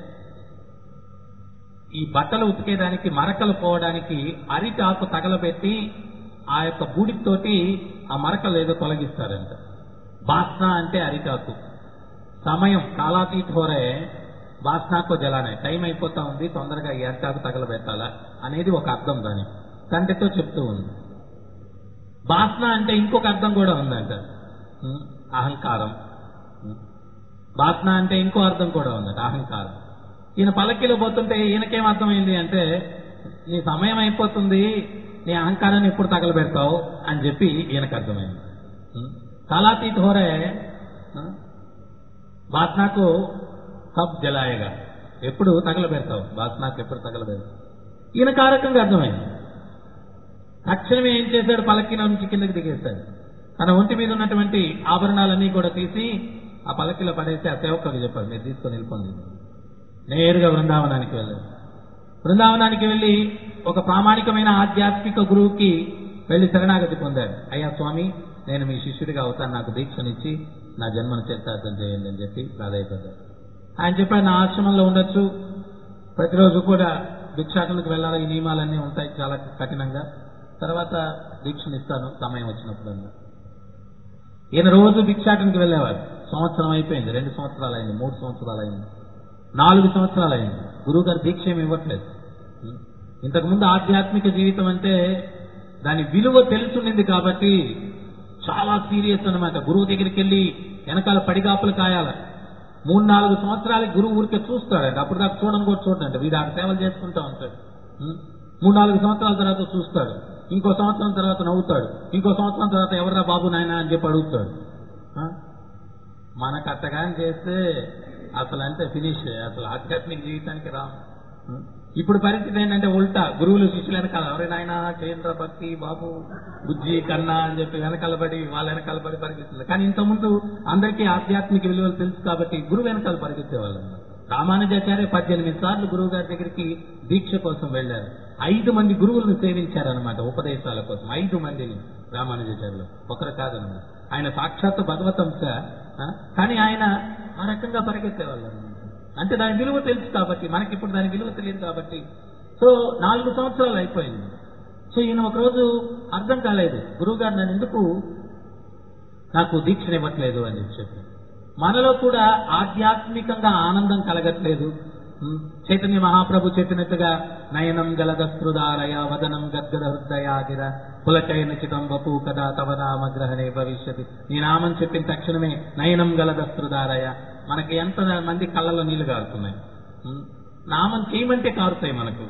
A: ఈ బట్టలు ఉతికేదానికి మరకలు పోవడానికి అరిటి ఆకు తగలబెట్టి ఆ యొక్క బూడితోటి ఆ మరకలు ఏదో తొలగిస్తారంట బాస్నా అంటే అరిటాకు సమయం కాలాతీత్ హోరే బాస్నాకో జలానే టైం అయిపోతా ఉంది తొందరగా ఈ అరిటాకు తగలబెట్టాలా అనేది ఒక అర్థం దాని తండ్రితో చెప్తూ ఉంది బాస్న అంటే ఇంకొక అర్థం కూడా ఉందంట ఉం? అహంకారం ఉం? బాస్న అంటే ఇంకో అర్థం కూడా ఉందట అహంకారం ఈయన పల్లకిలో పోతుంటే ఈయనకేం అర్థమైంది అంటే నీ సమయం అయిపోతుంది నీ అహంకారాన్ని ఎప్పుడు తగలబెడతావు అని చెప్పి ఈయనకు అర్థమైంది ఉం? కాలాతీత్ హోరే ఉం? బాస్నాకు కబ్ జలాయగా ఎప్పుడు తగలబెడతావు బాస్నాకు ఎప్పుడు తగలబెడతావు ఈయన కారకంగా అర్థమైంది తక్షణమే ఏం చేశాడు పలకిన నుంచి కిందకి దిగేశాడు తన ఒంటి మీద ఉన్నటువంటి ఆభరణాలన్నీ కూడా తీసి ఆ పలకిలో పడేసి ఆ సేవకులకు చెప్పాడు మీరు తీసుకొని వెళ్ళిపోండి నేరుగా బృందావనానికి వెళ్ళాడు బృందావనానికి వెళ్ళి ఒక ప్రామాణికమైన ఆధ్యాత్మిక గురువుకి వెళ్ళి శరణాగతి పొందాడు అయ్యా స్వామి నేను మీ శిష్యుడిగా అవుతాను నాకు దీక్షనిచ్చి నా జన్మను చరితార్థం చేయండి అని చెప్పి ప్రాధాయపడ్డాడు ఆయన చెప్పాడు నా ఆశ్రమంలో ఉండొచ్చు ప్రతిరోజు కూడా భిక్షాటనకు వెళ్ళాలి ఈ నియమాలన్నీ ఉంటాయి చాలా కఠినంగా తర్వాత దీక్షను ఇస్తాను సమయం వచ్చినప్పుడు అన్నా ఈయన రోజు భిక్షాటనకి వెళ్ళేవారు సంవత్సరం అయిపోయింది రెండు సంవత్సరాలు అయింది మూడు సంవత్సరాలు అయింది నాలుగు సంవత్సరాలు అయింది గురువు గారు దీక్ష ఏమి ఇవ్వట్లేదు ఇంతకుముందు ఆధ్యాత్మిక జీవితం అంటే దాని విలువ తెలుసుండింది కాబట్టి చాలా సీరియస్ అన్నమాట గురువు దగ్గరికి వెళ్ళి వెనకాల పడిగాపులు కాయాల మూడు నాలుగు సంవత్సరాలకి గురువు ఊరికే చూస్తాడంట అప్పుడు దాకా చూడని కూడా చూడండి వీడు ఆడ సేవలు చేసుకుంటా ఉంటాడు ఉం? మూడు నాలుగు సంవత్సరాల తర్వాత చూస్తాడు ఇంకో సంవత్సరం తర్వాత నవ్వుతాడు ఇంకో సంవత్సరం తర్వాత ఎవర్రా బాబు నాయన అని చెప్పి అడుగుతాడు ఆ? మనకు అట్టగాని చేస్తే అసలు అంతే ఫినిష్ అసలు ఆధ్యాత్మిక జీవితానికి రా ఇప్పుడు పరిస్థితి ఏంటంటే ఉల్టా గురువులు శిష్యులు వెనకాల ఎవరైనా ఆయన కేంద్ర భక్తి బాబు బుజ్జి కన్నా అని చెప్పి వెనకాలబడి వాళ్ళ వెనకాలబడి పరిగెత్తుంది కానీ ఇంతకుముందు అందరికీ ఆధ్యాత్మిక విలువలు తెలుసు కాబట్టి గురువు వెనకాల పరిగెత్తేవాళ్ళు రామానుజాచార్య పద్దెనిమిది సార్లు గురువు గారి దగ్గరికి దీక్ష కోసం వెళ్లారు ఐదు మంది గురువులను సేవించారనమాట ఉపదేశాల కోసం ఐదు మందిని రామానుజాచార్యులు ఒకరు కాదనమాట ఆయన సాక్షాత్ భగవతంశ ఆ, కానీ ఆయన ఆ రకంగా పరిగెత్తేవాళ్ళు అన్నమాట. అంటే దాని విలువ తెలుసు కాబట్టి మనకి ఇప్పుడు దాని విలువ తెలియదు కాబట్టి సో నాలుగు సంవత్సరాలు అయిపోయింది సో ఈయన ఒకరోజు అర్థం కాలేదు గురువుగారు నన్ను ఎందుకు నాకు దీక్షనివ్వట్లేదు అని చెప్పి మనలో కూడా ఆధ్యాత్మికంగా ఆనందం కలగట్లేదు ఉం. చైతన్య మహాప్రభు చెప్పినట్టుగా నయనం గలగస్త్రుదారయ వదనం గద్గద హృదయాగిర పులచయన చితం వపు కదా తవ నామగ్రహణే భవిష్యతి నీ నామం చెప్పిన తక్షణమే నయనం గలగస్త్రుదారయ మనకి ఎంత మంది కళ్ళలో నీళ్లు కారుతున్నాయి ఉం. నామం చేయమంటే కారుతాయి మనకు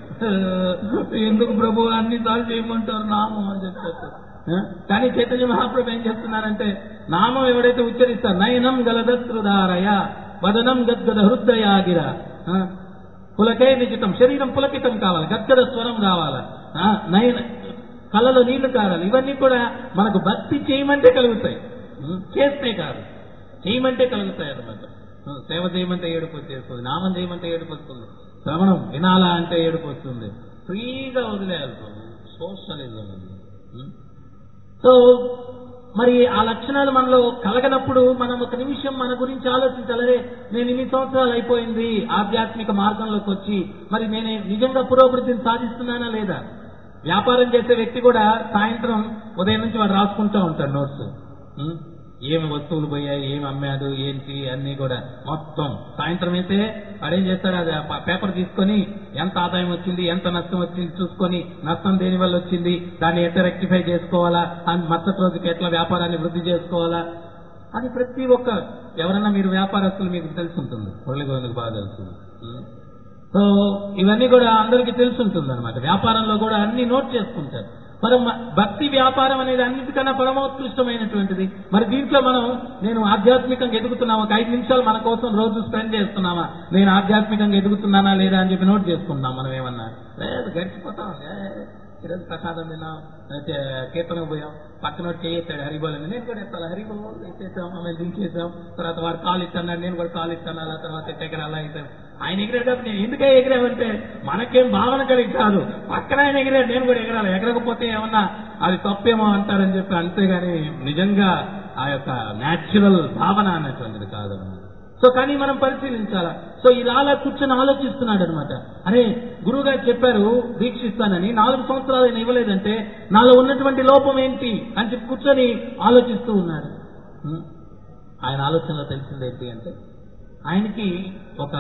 A: ఎందుకు ప్రభు అన్నిసార్లు చేయమంటారు నామం అని చెప్పేసి ఆ? కానీ చైతన్య మహాప్రభు ఏం చేస్తున్నారంటే నామం ఎవడైతే ఉచ్చరిస్తారు నయనం గలదస్త్రుదారయ వదనం గద్గద హృదయాగిర ఆ? పులకే నిచితం శరీరం పులకితం కావాలి గద్గద స్వరం కావాలి ఆ? నయన కళ్ళలో నీళ్లు కారాలి ఇవన్నీ కూడా మనకు భక్తి చేయమంటే కలుగుతాయి ఉం? చేస్తే కాదు చేయమంటే కలుగుతాయి అన్నమాట ఉం, సేవ చేయమంటే ఏడుపు వచ్చేస్తుంది నామం చేయమంటే ఏడుపు వస్తుంది శ్రవణం వినాలా అంటే ఏడుపు వస్తుంది ఫ్రీగా వదిలేయాలి సోషలిజం ఇది ఉం? సో మరి ఆ లక్షణాలు మనలో కలగనప్పుడు మనం ఒక నిమిషం మన గురించి ఆలోచించాలరే నేను ఇన్ని సంవత్సరాలు అయిపోయింది ఆధ్యాత్మిక మార్గంలోకి వచ్చి మరి నేను నిజంగా పురోభివృద్ధిని సాధిస్తున్నానా లేదా వ్యాపారం చేసే వ్యక్తి కూడా సాయంత్రం ఉదయం నుంచి వాడు రాసుకుంటూ ఉంటాడు నోట్స్ ఉం? ఏమి వస్తువులు పోయాయి ఏమి అమ్మాడు ఏంటి అన్ని కూడా మొత్తం సాయంత్రం అయితే వాడేం చేస్తాడు అది ఆ ప- పేపర్ తీసుకొని ఎంత ఆదాయం వచ్చింది ఎంత నష్టం వచ్చింది చూసుకొని నష్టం దేని వల్ల వచ్చింది దాన్ని ఎట్లా రెక్టిఫై చేసుకోవాలా అని మరుసటి రోజుకి ఎట్లా వ్యాపారాన్ని వృద్ధి చేసుకోవాలా అది ప్రతి ఒక్క ఎవరన్నా మీరు వ్యాపారస్తులు మీకు తెలిసి ఉంటుంది మురళి గోవిందకు బాగా తెలుసు ఉం. సో ఇవన్నీ కూడా అందరికీ తెలిసి ఉంటుంది అనమాట వ్యాపారంలో కూడా అన్ని నోట్ చేసుకుంటారు మరి మ- భక్తి వ్యాపారం అనేది అన్నిటికన్నా పరమోత్కృష్టమైనటువంటిది మరి దీంట్లో మనం నేను ఆధ్యాత్మికంగా ఎదుగుతున్నామా ఒక ఐదు నిమిషాలు మన కోసం రోజు స్పెండ్ చేస్తున్నామా నేను ఆధ్యాత్మికంగా ఎదుగుతున్నానా లేదా అని చెప్పి నోట్ చేసుకుంటున్నాం మనం ఏమన్నా లేదు గడిచిపోతాం ఏ, ఈరోజు ప్రసాదం తిన్నాం అయితే కీర్తనకు పోయాం పక్కన వచ్చి చేయొచ్చాడు హరిబోల్ అని నేను కూడా ఎత్తాలి హరిబోల్ ఎత్తేసాం ఆమె దించేసాం తర్వాత వాడు కాలు ఇస్తున్నాడు నేను కూడా కాలు ఇస్తాను అలా తర్వాత ఎగరాలా అయితే ఆయన ఎగిరేటప్పుడు నేను ఎందుకే ఎగిరావంటే మనకేం భావన కలిగి కాదు పక్కన ఆయన ఎగిరాడు నేను కూడా ఎగరాలి ఎగరకపోతే ఏమన్నా అది తప్పేమో అంటారని చెప్పి అంతేగాని నిజంగా ఆ యొక్క న్యాచురల్ భావన అనేటువంటిది కాదు సో కానీ మనం పరిశీలించాలా సో ఇలా అలా కూర్చొని ఆలోచిస్తున్నాడు అనమాట అరే గురువు గారు చెప్పారు దీక్షిస్తానని నాలుగు సంవత్సరాలు ఆయన ఇవ్వలేదంటే నాలో ఉన్నటువంటి లోపం ఏంటి అని చెప్పి కూర్చొని ఆలోచిస్తూ ఉన్నాడు ఉం? ఆయన ఆలోచనలో తెలిసింది ఏంటి అంటే ఆయనకి ఒక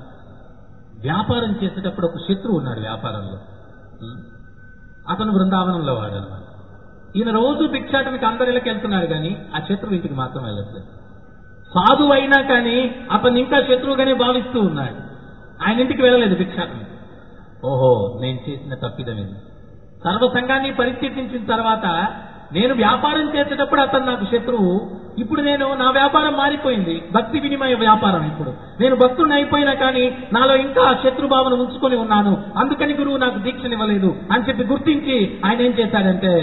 A: వ్యాపారం చేసేటప్పుడు ఒక శత్రువు ఉన్నాడు వ్యాపారంలో ఉం? అతను బృందావనంలో వాడనమాట ఈయన రోజు భిక్షాటనికి అందరిలోకి వెళ్తున్నాడు కానీ ఆ శత్రువు ఇంటికి మాత్రం వెళ్ళట్లేదు సాధువు అయినా కానీ అతను ఇంకా శత్రువుగానే భావిస్తూ ఉన్నాడు ఆయన ఇంటికి వెళ్ళలేదు భిక్షాటం ఓహో నేను చేసిన తప్పిదం ఇది సర్వ సంఘాన్ని పరిస్థితించిన తర్వాత నేను వ్యాపారం చేసేటప్పుడు అతను నాకు శత్రువు ఇప్పుడు నేను నా వ్యాపారం మారిపోయింది భక్తి వినిమయ వ్యాపారం ఇప్పుడు నేను భక్తుడిని అయిపోయినా కానీ నాలో ఇంకా ఆ శత్రు భావన ఉంచుకొని ఉన్నాను అందుకని గురువు నాకు దీక్షనివ్వలేదు అని చెప్పి గుర్తించి ఆయన ఏం చేశాడంటే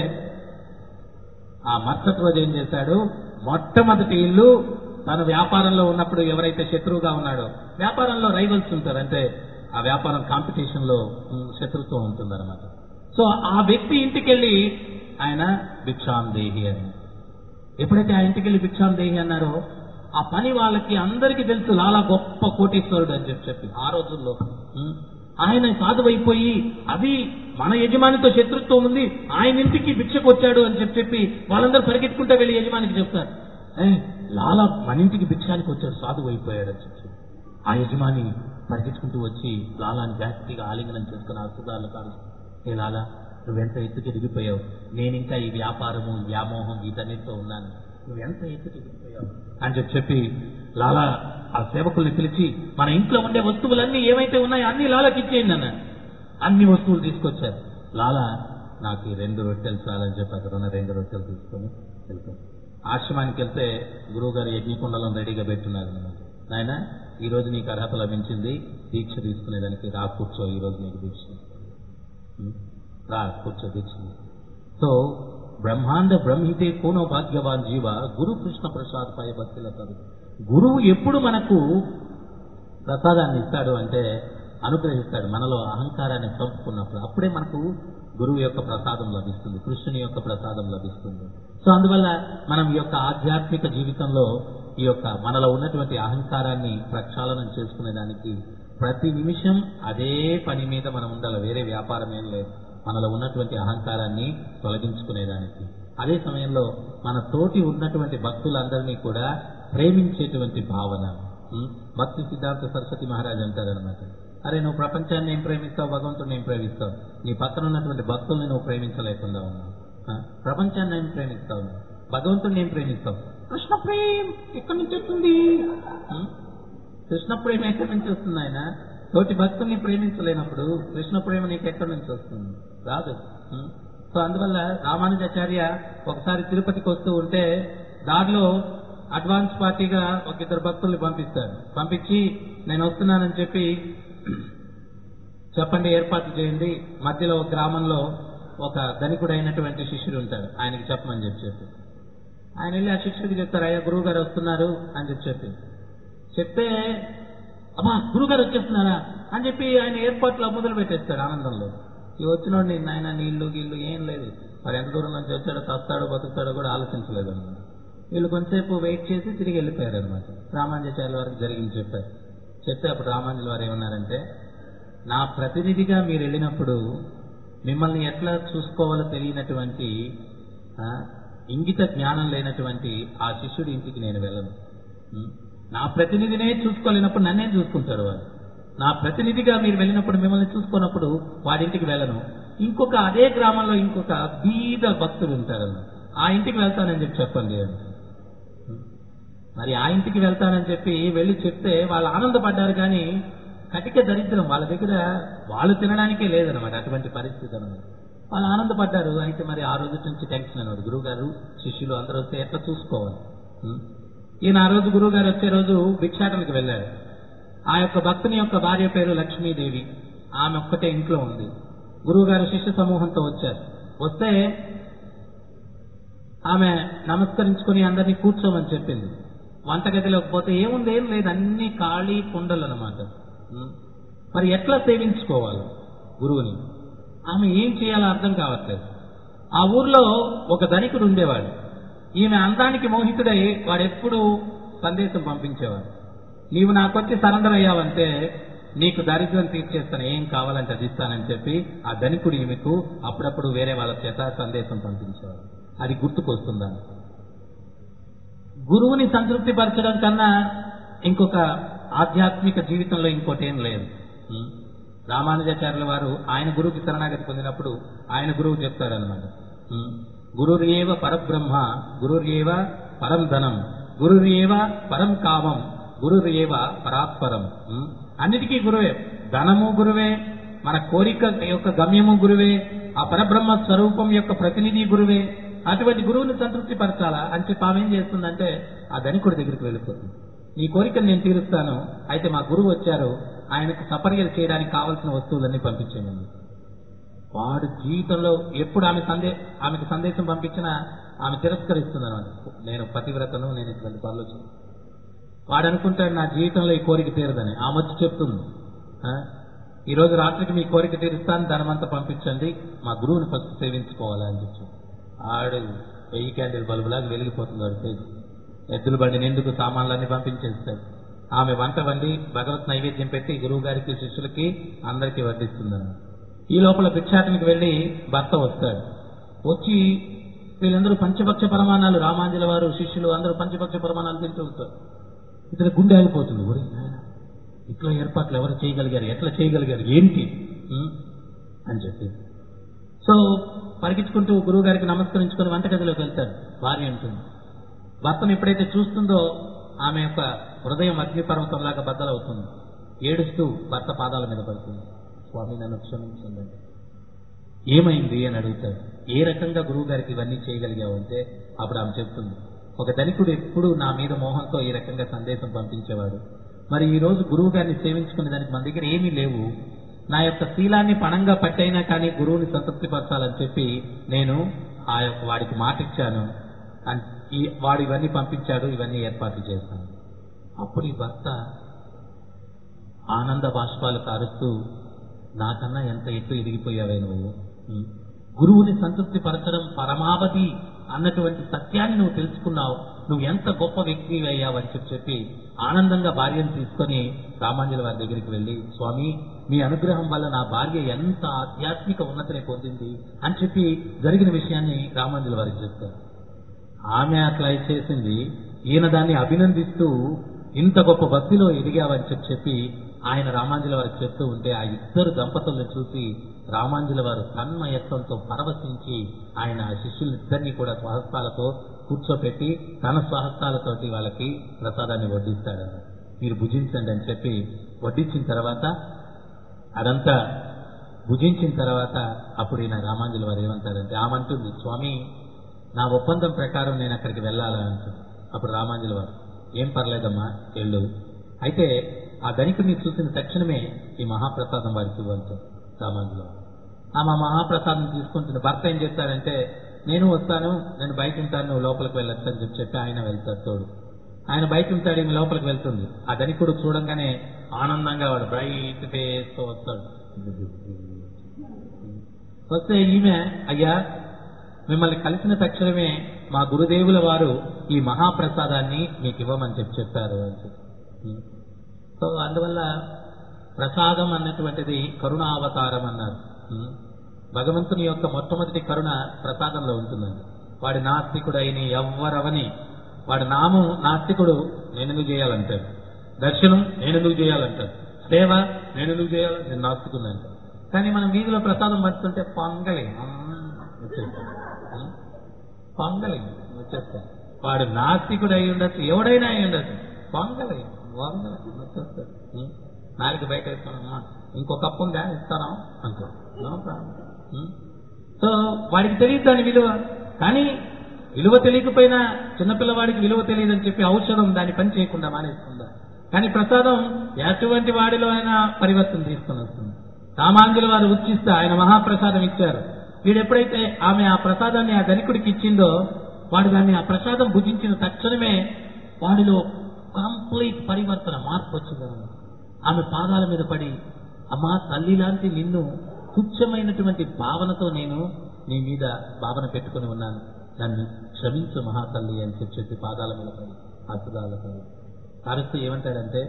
A: ఆ మరుసటి రోజు ఏం చేశాడు మొట్టమొదటి ఇల్లు తను వ్యాపారంలో ఉన్నప్పుడు ఎవరైతే శత్రువుగా ఉన్నాడో వ్యాపారంలో రైవల్స్ ఉంటారు అంటే ఆ వ్యాపారం కాంపిటీషన్ లో ఉమ్, శత్రుత్వం ఉంటుందన్నమాట సో ఆ వ్యక్తి ఇంటికి వెళ్ళి ఆయన భిక్షాం దేహి అని ఎప్పుడైతే ఆ ఇంటికి వెళ్ళి భిక్షాం దేహి అన్నారో ఆ పని వాళ్ళకి అందరికీ తెలుసు లాలా గొప్ప కోటీశ్వరుడు అని చెప్పి చెప్పి ఆ రోజుల్లో ఉమ్, ఆయన సాధువైపోయి అది మన యజమానితో శత్రుత్వం ఉంది ఆయన ఇంటికి భిక్షకు వచ్చాడు అని చెప్పి చెప్పి వాళ్ళందరూ పరిగెత్తుకుంటూ వెళ్ళి యజమానికి చెప్తారు "ఏ, లాలా మన ఇంటికి భిక్షానికి వచ్చాడు సాధువు అయిపోయాడు అని చెప్పి ఆ యజమాని పరిగెత్తుకుంటూ వచ్చి లాలాని గట్టిగా ఆలింగనం చేసుకుని ఆ సుధాలు కాదు ఏ లాలా నువ్వెంత ఎత్తుకి ఎదిగిపోయావు నేను ఇంకా ఈ వ్యాపారము ఈ వ్యామోహం వీటన్నిటితో ఉన్నాను నువ్వెంత ఎత్తుకి ఎదిగిపోయావు అని చెప్పి చెప్పి లాలా ఆ సేవకుల్ని పిలిచి మన ఇంట్లో ఉండే వస్తువులన్నీ ఏవైతే ఉన్నాయో అన్ని లాలాకి ఇచ్చేయండి అన్న అన్ని వస్తువులు తీసుకొచ్చారు లాలా నాకు ఈ రెండు రొట్టెలు చాలని చెప్పి అక్కడ ఉన్న రెండు రొట్టెలు తీసుకొని వెళ్తాం ఆశ్రమానికి వెళ్తే గురువు గారు యజ్ఞకుండలం రెడీగా పెట్టున్నారు నాయన ఈ రోజు నీకు అర్హత లభించింది దీక్ష తీసుకునేదానికి రా కూర్చో ఈ రోజు నీకు దీక్ష ఉం? రా కూర్చో దీక్ష సో బ్రహ్మాండ బ్రహ్మితే కోనో భాగ్యవాన్ జీవ గురు కృష్ణ ప్రసాద్ పై భక్తులతారు గురువు ఎప్పుడు మనకు ప్రసాదాన్ని ఇస్తాడు అంటే అనుగ్రహిస్తాడు మనలో అహంకారాన్ని చంపుకున్నప్పుడు అప్పుడే మనకు గురువు యొక్క ప్రసాదం లభిస్తుంది కృష్ణుని యొక్క ప్రసాదం లభిస్తుంది సో అందువల్ల మనం ఈ యొక్క ఆధ్యాత్మిక జీవితంలో ఈ యొక్క మనలో ఉన్నటువంటి అహంకారాన్ని ప్రక్షాళనం చేసుకునే దానికి ప్రతి నిమిషం అదే పని మీద మనం ఉండాలి వేరే వ్యాపారం ఏం లేదు మనలో ఉన్నటువంటి అహంకారాన్ని తొలగించుకునేదానికి అదే సమయంలో మన తోటి ఉన్నటువంటి భక్తులందరినీ కూడా ప్రేమించేటువంటి భావన ఉం? భక్తి సిద్ధార్థ సరస్వతి మహారాజ్ అంటారనమాట అరే నువ్వు ప్రపంచాన్ని ఏం ప్రేమిస్తావు భగవంతుడిని ఏం ప్రేమిస్తావు నీ పక్కన ఉన్నటువంటి భక్తుల్ని నువ్వు ప్రేమించలేకుండా ఉన్నావు ఆ? ప్రపంచాన్ని ఏం ప్రేమిస్తావు నువ్వు? భగవంతుడిని ఏం ప్రేమిస్తావు కృష్ణ ప్రేమ్ ఎక్కడి నుంచి వస్తుంది ఉం? కృష్ణ ప్రేమ ఎక్కడి నుంచి వస్తుంది ఆయన తోటి భక్తుల్ని ప్రేమించలేనప్పుడు కృష్ణ ప్రేమ నీకు ఎక్కడి నుంచి వస్తుంది రాదు ఉం? సో అందువల్ల రామానుజాచార్య ఒకసారి తిరుపతికి వస్తూ ఉంటే దారిలో అడ్వాన్స్ పార్టీగా ఒక ఇద్దరు భక్తుల్ని పంపిస్తాడు పంపించి నేను వస్తున్నానని చెప్పి చెప్పండి ఏర్పాట్లు చేయండి మధ్యలో ఒక గ్రామంలో ఒక ధనికుడు అయినటువంటి శిష్యుడు ఉంటాడు ఆయనకి చెప్పమని చెప్పి చెప్పి ఆయన వెళ్ళి ఆ శిష్యుడికి చెప్తారు అయ్యా గురువు గారు వస్తున్నారు అని చెప్పి చెప్పి చెప్తే అమ్మా గురువు గారు వచ్చేస్తున్నారా అని చెప్పి ఆయన ఏర్పాట్లు మొదలు పెట్టేస్తాడు ఆనందంలో ఈ వచ్చినోడిని నాయన నీళ్లు గీళ్ళు ఏం లేదు మరి ఎంత దూరం నుంచి వచ్చాడో తస్తాడో బతుకుతాడో కూడా ఆలోచించలేదు అనమాట వీళ్ళు కొంతసేపు వెయిట్ చేసి తిరిగి వెళ్ళిపోయారు అనమాట రామాంజాచార్యుల వారికి జరిగింది చెప్పారు చెప్తే అప్పుడు రామాంజుల వారు ఏమన్నారంటే నా ప్రతినిధిగా మీరు వెళ్ళినప్పుడు మిమ్మల్ని ఎట్లా చూసుకోవాలో తెలియనటువంటి ఆ, ఇంగిత జ్ఞానం లేనటువంటి ఆ శిష్యుడి ఇంటికి నేను వెళ్ళను ఉం? నా ప్రతినిధినే చూసుకోలేనప్పుడు నన్నే చూసుకుంటాడు వాడు నా ప్రతినిధిగా మీరు వెళ్ళినప్పుడు మిమ్మల్ని చూసుకున్నప్పుడు వాడింటికి వెళ్ళను ఇంకొక అదే గ్రామంలో ఇంకొక బీద భక్తుడు ఉంటారు ఆ ఇంటికి వెళ్తానని చెప్పి చెప్పండి అని మరి ఆ ఇంటికి వెళ్తానని చెప్పి వెళ్ళి చెప్తే వాళ్ళు ఆనందపడ్డారు కానీ కటిక దరిద్రం వాళ్ళ దగ్గర వాళ్ళు తినడానికే లేదనమాట అటువంటి పరిస్థితి అనమాట వాళ్ళు ఆనందపడ్డారు అయితే మరి ఆ రోజు నుంచి టెన్షన్ అన్నాడు గురువు గారు శిష్యులు అందరూ వస్తే ఎట్లా చూసుకోవాలి ఉం? ఈయన ఆ రోజు గురువు గారు వచ్చే రోజు భిక్షాటనకు వెళ్ళాడు ఆ యొక్క భక్తుని యొక్క భార్య పేరు లక్ష్మీదేవి ఆమె ఒక్కటే ఇంట్లో ఉంది గురువు గారు శిష్య సమూహంతో వచ్చారు వస్తే ఆమె నమస్కరించుకుని అందరినీ కూర్చోమని చెప్పింది వంటగదిలోకి పోతే ఏముంది ఏం లేదు అన్ని ఖాళీ కుండలు అనమాట మరి ఎట్లా సేవించుకోవాలి గురువుని ఆమె ఏం చేయాలో అర్థం కావట్లేదు ఆ ఊర్లో ఒక ధనికుడు ఉండేవాడు ఈమె అందానికి మోహితుడై వాడెప్పుడు సందేశం పంపించేవాడు నీవు నాకొచ్చి సరెండర్ అయ్యావంటే నీకు దారిద్ర్యం తీర్చేస్తాను ఏం కావాలంటే అది ఇస్తానని చెప్పి ఆ ధనికుడు ఈమెకు అప్పుడప్పుడు వేరే వాళ్ళ చేత సందేశం పంపించేవాడు అది గుర్తుకొస్తుందా గురువుని సంతృప్తి పరచడం కన్నా ఇంకొక ఆధ్యాత్మిక జీవితంలో ఇంకోటి ఏం లేదు ఉం? రామానుజాచార్యుల వారు ఆయన గురువుకి శరణాగతి పొందినప్పుడు ఆయన గురువు చెప్తారనమాట గురుర్యేవ పరబ్రహ్మ గురుర్యేవ పరం ధనం గురుర్యేవ పరం కామం గురుర్యేవ పరాత్పరం ఉం? అన్నిటికీ గురువే ధనము గురువే మన కోరిక యొక్క గమ్యము గురువే ఆ పరబ్రహ్మ స్వరూపం యొక్క ప్రతినిధి గురువే అటువంటి గురువుని సంతృప్తి పరచాలా అని చెప్పి ఆమె ఏం చేస్తుందంటే ఆ ధనికుడి దగ్గరికి వెళ్ళిపోతుంది నీ కోరికను నేను తీరుస్తాను అయితే మా గురువు వచ్చారు ఆయనకు సపర్యలు చేయడానికి కావాల్సిన వస్తువులన్నీ పంపించేయండి వాడు జీవితంలో ఎప్పుడు ఆమె సందే ఆమెకు సందేశం పంపించినా ఆమె తిరస్కరిస్తుంది అనమాట నేను పతివ్రతను నేను ఇటువంటి పనులు చేయను. వాడు అనుకుంటాడు నా జీవితంలో ఈ కోరిక తీరదని ఆమె వచ్చి చెప్తుంది ఆ? ఈ రోజు రాత్రికి మీ కోరిక తీరుస్తాను ధనమంతా పంపించండి మా గురువుని ఫస్ట్ సేవించుకోవాలి అని చెప్పి ఆడు వెయ్యి క్యాండిల్ బల్బులాగా వెలిగిపోతుంది వాడి ఫేస్ ఎద్దుల బండి నిండుకు సామాన్లన్నీ పంపించేస్తాడు ఆమె వంట వండి భగవత్ నైవేద్యం పెట్టి గురువు గారికి శిష్యులకి అందరికీ వడ్డిస్తుందన్న ఈ లోపల భిక్షాటనికి వెళ్ళి భర్త వస్తాడు వచ్చి వీళ్ళందరూ పంచపక్ష ప్రమాణాలు రామాంజల వారు శిష్యులు అందరూ పంచపక్ష ప్రమాణాలు తింటూ ఉంటారు ఇతని గుండె ఆగిపోతుంది ఒరే నాయనా, ఇట్లా ఏర్పాట్లు ఎవరు చేయగలిగారు ఎట్లా చేయగలిగారు ఏంటి ఉం? అని చెప్పి సో పరిగించుకుంటూ గురువు గారికి నమస్కరించుకొని వంటగదిలోకి వెళ్తాడు భార్య ఉంటుంది భర్తను ఎప్పుడైతే చూస్తుందో ఆమె యొక్క హృదయం అగ్నిపర్వతంలాగా బద్దలవుతుంది ఏడుస్తూ భర్త పాదాల మీద పడుతుంది స్వామి నన్ను క్షమించండి ఏమైంది అని అడుగుతాడు ఏ రకంగా గురువు గారికి ఇవన్నీ చేయగలిగావు అంటే అప్పుడు ఆమె చెప్తుంది ఒక ధనికుడు ఎప్పుడు నా మీద మోహంతో ఈ రకంగా సందేశం పంపించేవాడు మరి ఈ రోజు గురువు గారిని సేవించుకునే దానికి మన దగ్గర ఏమీ లేవు నా యొక్క శీలాన్ని పణంగా పట్టైనా కానీ గురువుని సంతృప్తిపరచాలని చెప్పి నేను ఆ యొక్క వాడికి మాట ఇచ్చాను అన్- ఈ వాడు ఇవన్నీ పంపించాడు ఇవన్నీ ఏర్పాట్లు చేశాను అప్పుడు ఈ భర్త ఆనంద బాష్పాలు కారుస్తూ నాకన్నా ఎంత ఎత్తు ఎదిగిపోయావే నువ్వు ఉం. గురువుని సంతృప్తి పరచడం పరమావధి అన్నటువంటి సత్యాన్ని నువ్వు తెలుసుకున్నావు నువ్వు ఎంత గొప్ప వ్యక్తి అయ్యావని చెప్పి చెప్పి ఆనందంగా భార్యను తీసుకొని రామాంజలి వారి దగ్గరికి వెళ్ళి స్వామి మీ అనుగ్రహం వల్ల నా భార్య ఎంత ఆధ్యాత్మిక ఉన్నతిని పొందింది అని చెప్పి జరిగిన విషయాన్ని రామాంజలి వారికి చెప్తారు ఆమె అట్లా చేసింది ఈయన దాన్ని అభినందిస్తూ ఇంత గొప్ప భక్తిలో ఎదిగావని చెప్పి చెప్పి ఆయన రామాంజలి వారికి చెప్తూ ఉంటే ఆ ఇద్దరు దంపతులను చూసి రామాంజలి వారు తన్మయత్వంతో పరవశించి ఆయన ఆ శిష్యులిద్దరినీ కూడా స్వహస్తాలతో కూర్చోపెట్టి తన స్వహస్తాలతోటి వాళ్ళకి ప్రసాదాన్ని వడ్డిస్తాడు మీరు భుజించండి అని చెప్పి వడ్డించిన తర్వాత అదంతా భుజించిన తర్వాత అప్పుడు ఈయన రామాంజలి వారు ఏమంటారంటే ఆమంటుంది స్వామి నా ఒప్పందం ప్రకారం నేను అక్కడికి వెళ్ళాలని అంటుంది అప్పుడు రామాంజలి వారు ఏం పర్లేదమ్మా వెళ్ళు అయితే ఆ ధనికుడిని చూసిన తక్షణమే ఈ మహాప్రసాదం వారికి ఇవ్వండి రామాంజలి వారు ఆమె ఆ మహాప్రసాదం తీసుకుంటుంది భర్త ఏం చేస్తాడంటే నేను వస్తాను నేను బయట ఉంటాను నువ్వు లోపలికి వెళ్ళొచ్చు అని చెప్పి చెప్పి ఆయన వెళ్తాడు తోడు ఆయన బయట ఉంటాడు ఈమె లోపలికి వెళ్తుంది ఆ ధనికుడు చూడంగానే ఆనందంగా వాడు బ్రైట్ ఫేస్ తో వస్తాడు వస్తే ఈమె అయ్యా మిమ్మల్ని కలిసిన తక్షణమే మా గురుదేవుల వారు ఈ మహాప్రసాదాన్ని మీకు ఇవ్వమని చెప్పి చెప్పారు అని చెప్పి సో అందువల్ల ప్రసాదం అన్నటువంటిది కరుణావతారం అన్నారు ఉం. భగవంతుని యొక్క మొట్టమొదటి కరుణ ప్రసాదంలో ఉంటుందండి వాడి నాస్తికుడైన ఎవ్వరవని వాడి నామం నాస్తికుడు నేనెందుకు చేయాలంటాడు దర్శనం నేనెందుకు చేయాలంటాడు సేవ నేనెందుకు చేయాలి నేను నాస్తికుడు అంటాడు కానీ మనం వీధిలో ప్రసాదం పంచుతుంటే పొంగలి వచ్చేస్తాడు ఉం? పొంగలి వచ్చేస్తాడు వాడు నాస్తికుడు అయి ఉండొచ్చు ఎవడైనా అయి ఉండొచ్చు పొంగలి పొంగలి వచ్చేస్తాడు ఉం? నాలుగు బయట వేసుకున్నామా ఇంకో కప్పు ఉందా ఇస్తారా అంటాడు నో ప్రాబ్లం ఉం? సో వాడికి తెలియదు దాని విలువ కానీ విలువ తెలియకపోయినా చిన్నపిల్లవాడికి విలువ తెలియదని చెప్పి ఔషధం దాని పని చేయకుండా మానేస్తుందా కానీ ప్రసాదం ఎటువంటి వాడిలో అయినా పరివర్తన తీసుకొని వస్తుంది రామాంజుల వారు ఉచ్చిస్తే ఆయన మహాప్రసాదం ఇచ్చారు వీడు ఎప్పుడైతే ఆమె ఆ ప్రసాదాన్ని ఆ ధనికుడికి ఇచ్చిందో వాడు దాన్ని ఆ ప్రసాదం భుజించిన తక్షణమే వాడిలో కంప్లీట్ పరివర్తన మార్పు వచ్చింది ఆమె పాదాల మీద పడి అమ్మా తల్లి లాంటి నిన్ను తుచ్చమైనటువంటి భావనతో నేను నీ మీద భావన పెట్టుకుని ఉన్నాను నన్ను క్షమించు మహాతల్లి అని చెప్పి చెప్పి పాదాల మీద పడి అద్భుతాల పడి కారుస్తూ ఏమంటాడంటే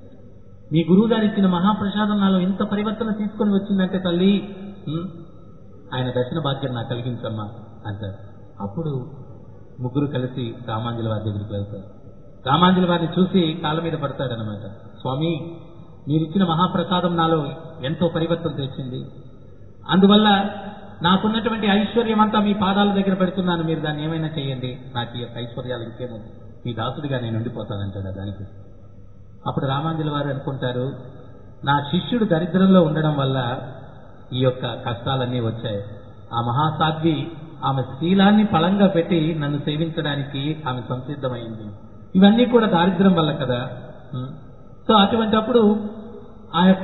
A: మీ గురువు గారు ఇచ్చిన మహాప్రసాదం నాలో ఇంత పరివర్తన తీసుకొని వచ్చిందంటే తల్లి ఉం, ఆయన దర్శన భాగ్యం నాకు కలిగించమ్మా అంటారు అప్పుడు ముగ్గురు కలిసి రామాంజలి వారి దగ్గరికి వెళ్తారు రామాంజలి వారిని చూసి కాళ్ళ మీద పడతాడనమాట స్వామి మీరిచ్చిన మహాప్రసాదం నాలో ఎంతో పరివర్తన తెచ్చింది అందువల్ల నాకున్నటువంటి ఐశ్వర్యం అంతా మీ పాదాల దగ్గర పెడుతున్నాను మీరు దాన్ని ఏమైనా చేయండి నాకు ఈ యొక్క ఐశ్వర్యాలు ఇంకేమో మీ దాసుడిగా నేను ఉండిపోతానంటాడు దానికి అప్పుడు రామాంజలి వారు అనుకుంటారు నా శిష్యుడు దరిద్రంలో ఉండడం వల్ల ఈ యొక్క కష్టాలన్నీ వచ్చాయి ఆ మహాసాధ్వి ఆమె శీలాన్ని ఫలంగా పెట్టి నన్ను సేవించడానికి ఆమె సంసిద్ధమైంది ఇవన్నీ కూడా దారిద్ర్యం వల్ల కదా ఉం. సో అటువంటి అప్పుడు ఆ యొక్క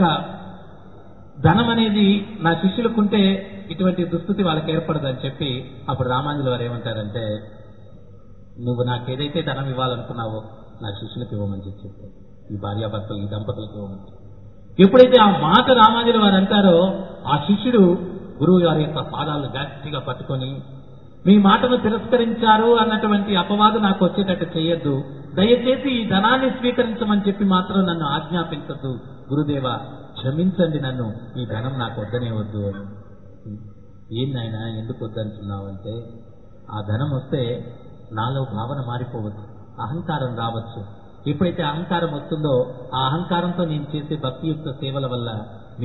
A: ధనం అనేది నా శిష్యులకుంటే ఇటువంటి దుస్థితి వాళ్ళకి ఏర్పడదని చెప్పి అప్పుడు రామాంజలి వారు ఏమంటారంటే నువ్వు నాకు ఏదైతే ధనం ఇవ్వాలనుకున్నావో నా శిష్యులకు ఇవ్వమని చెప్పి చెప్పారు ఈ భార్యాభర్తలు ఈ దంపతులకు ఇవ్వమని చెప్పి. ఎప్పుడైతే ఆ మాట రామాంజలి వారు అంటారో ఆ శిష్యుడు గురువు గారి యొక్క పాదాలను గట్టిగా పట్టుకొని మీ మాటను తిరస్కరించారు అన్నటువంటి అపవాదు నాకు వచ్చేటట్టు చేయొద్దు దయచేసి ఈ ధనాన్ని స్వీకరించమని చెప్పి మాత్రం నన్ను ఆజ్ఞాపించద్దు గురుదేవ క్షమించండి నన్ను ఈ ధనం నాకు వద్దనే వద్దు అని ఏం నాయన ఎందుకు వద్దంటున్నావు అంటే ఆ ధనం వస్తే నాలో భావన మారిపోవచ్చు అహంకారం రావచ్చు ఎప్పుడైతే అహంకారం వస్తుందో ఆ అహంకారంతో నేను చేసే భక్తియుక్త సేవల వల్ల మీరు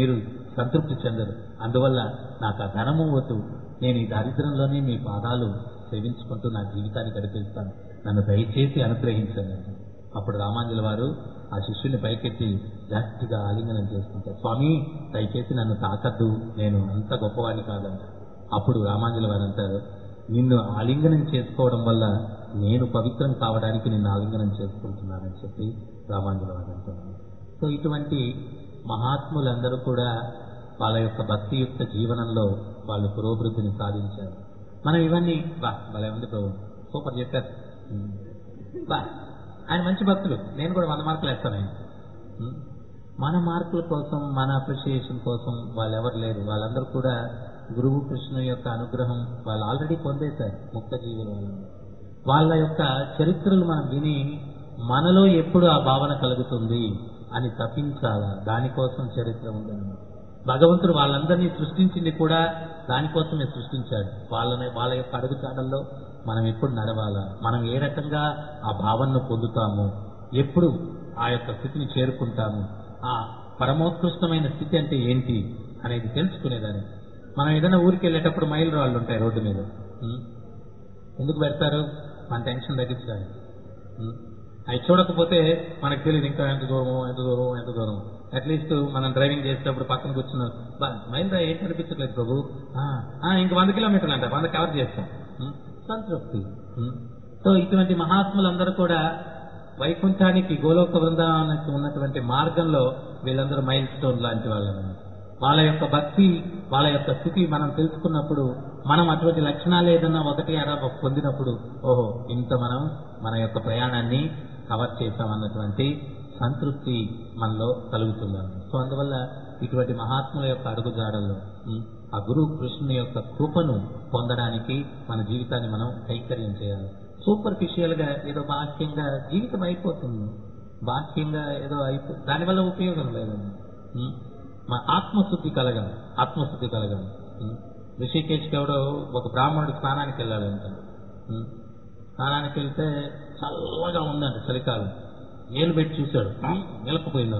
A: సంతృప్తి చెందరు అందువల్ల నాకు ఆ ధనము వద్దు నేను ఈ దారిద్ర్యంలోనే మీ పాదాలు సేవించుకుంటూ నా జీవితాన్ని గడిపిస్తాను నన్ను దయచేసి అనుగ్రహించండి అప్పుడు రామాంజుల వారు ఆ శిష్యుని పైకెత్తి గట్టిగా ఆలింగనం చేసుకుంటారు స్వామి దయచేసి నన్ను తాకద్దు నేను అంత గొప్పవాడిని కాదంట అప్పుడు రామాంజుల వారు అంటారు నిన్ను ఆలింగనం చేసుకోవడం వల్ల నేను పవిత్రం కావడానికి నిన్ను ఆలింగనం చేసుకుంటున్నానని చెప్పి రామాంజుల వారు అంటున్నారు సో ఇటువంటి మహాత్ములందరూ కూడా వాళ్ళ యొక్క భక్తియుక్త జీవనంలో వాళ్ళు పురోభివృద్ధిని సాధించారు మనం ఇవన్నీ బా భలే ఉంది ప్రభు సూపర్ చెప్పారు ఉమ్. బా ఆయన మంచి భక్తులు నేను కూడా వంద మార్కులు వేస్తాను ఆయన ఉమ్. మన మార్కుల కోసం మన అప్రిషియేషన్ కోసం వాళ్ళు ఎవరు లేరు వాళ్ళందరూ కూడా గురువు కృష్ణ యొక్క అనుగ్రహం వాళ్ళు ఆల్రెడీ పొందేశారు ముక్త జీవులు వాళ్ళు వాళ్ళ యొక్క చరిత్రలు మనం విని మనలో ఎప్పుడు ఆ భావన కలుగుతుంది అని తప్పించాలా దానికోసం చరిత్ర ఉందన్నమాట భగవంతుడు వాళ్ళందరినీ సృష్టించింది కూడా దానికోసమే సృష్టించాడు వాళ్ళని వాళ్ళ యొక్క అడుగుచాడల్లో మనం ఎప్పుడు నడవాలా మనం ఏ రకంగా ఆ భావనను పొందుతాము ఎప్పుడు ఆ యొక్క స్థితిని చేరుకుంటాము ఆ పరమోత్కృష్టమైన స్థితి అంటే ఏంటి అనేది తెలుసుకునేదాన్ని మనం ఏదైనా ఊరికి వెళ్ళేటప్పుడు మైలు రాళ్ళు ఉంటాయి రోడ్డు మీద ఉం? ఎందుకు పెడతారు మన టెన్షన్ తగ్గించడానికి ఉం? అవి చూడకపోతే మనకు తెలియదు ఇంకా ఎంత దూరము ఎంత దూరం ఎంత దూరం అట్లీస్ట్ మనం డ్రైవింగ్ చేసేటప్పుడు పక్కన కూర్చున్న మైల్ రా ఏం కనిపించట్లేదు ప్రభు ఆ, ఆ, ఇంక వంద కిలోమీటర్లు అంట వంద కవర్ చేస్తాం ఉం? సంతృప్తి ఉం? సో ఇటువంటి మహాత్ములందరూ కూడా వైకుంఠానికి గోలోక బృందావనానికి ఉన్నటువంటి మార్గంలో వీళ్ళందరూ మైల్ స్టోన్ లాంటి వాళ్ళని వాళ్ళ యొక్క భక్తి వాళ్ళ యొక్క స్థితి మనం తెలుసుకున్నప్పుడు మనం అటువంటి లక్షణాలు ఏదన్నా ఒకటి అరా పొందినప్పుడు ఓహో ఇంత మనం మన యొక్క ప్రయాణాన్ని కవర్ చేశామన్నటువంటి సంతృప్తి మనలో కలుగుతుందని సో అందువల్ల ఇటువంటి మహాత్ముల యొక్క అడుగుజాడల్లో ఉం, ఆ గురు కృష్ణుని యొక్క కృపను పొందడానికి మన జీవితాన్ని మనం కైంకర్యం చేయాలి సూపర్ఫిషియల్ గా ఏదో బాహ్యంగా జీవితం అయిపోతుంది బాహ్యంగా ఏదో అయిపో దానివల్ల ఉపయోగం లేదండి ఉం? మా ఆత్మశుద్ధి కలగాలి ఆత్మశుద్ధి కలగాలి ఉం? ఋషికేశ్కి ఎవడో ఒక బ్రాహ్మణుడు స్నానానికి వెళ్ళాడంట ఉం? స్నానానికి వెళ్తే చల్లగా ఉందంట చలికాలం ఏలు పెట్టి చూశాడు ఉం? నిలకపోయింది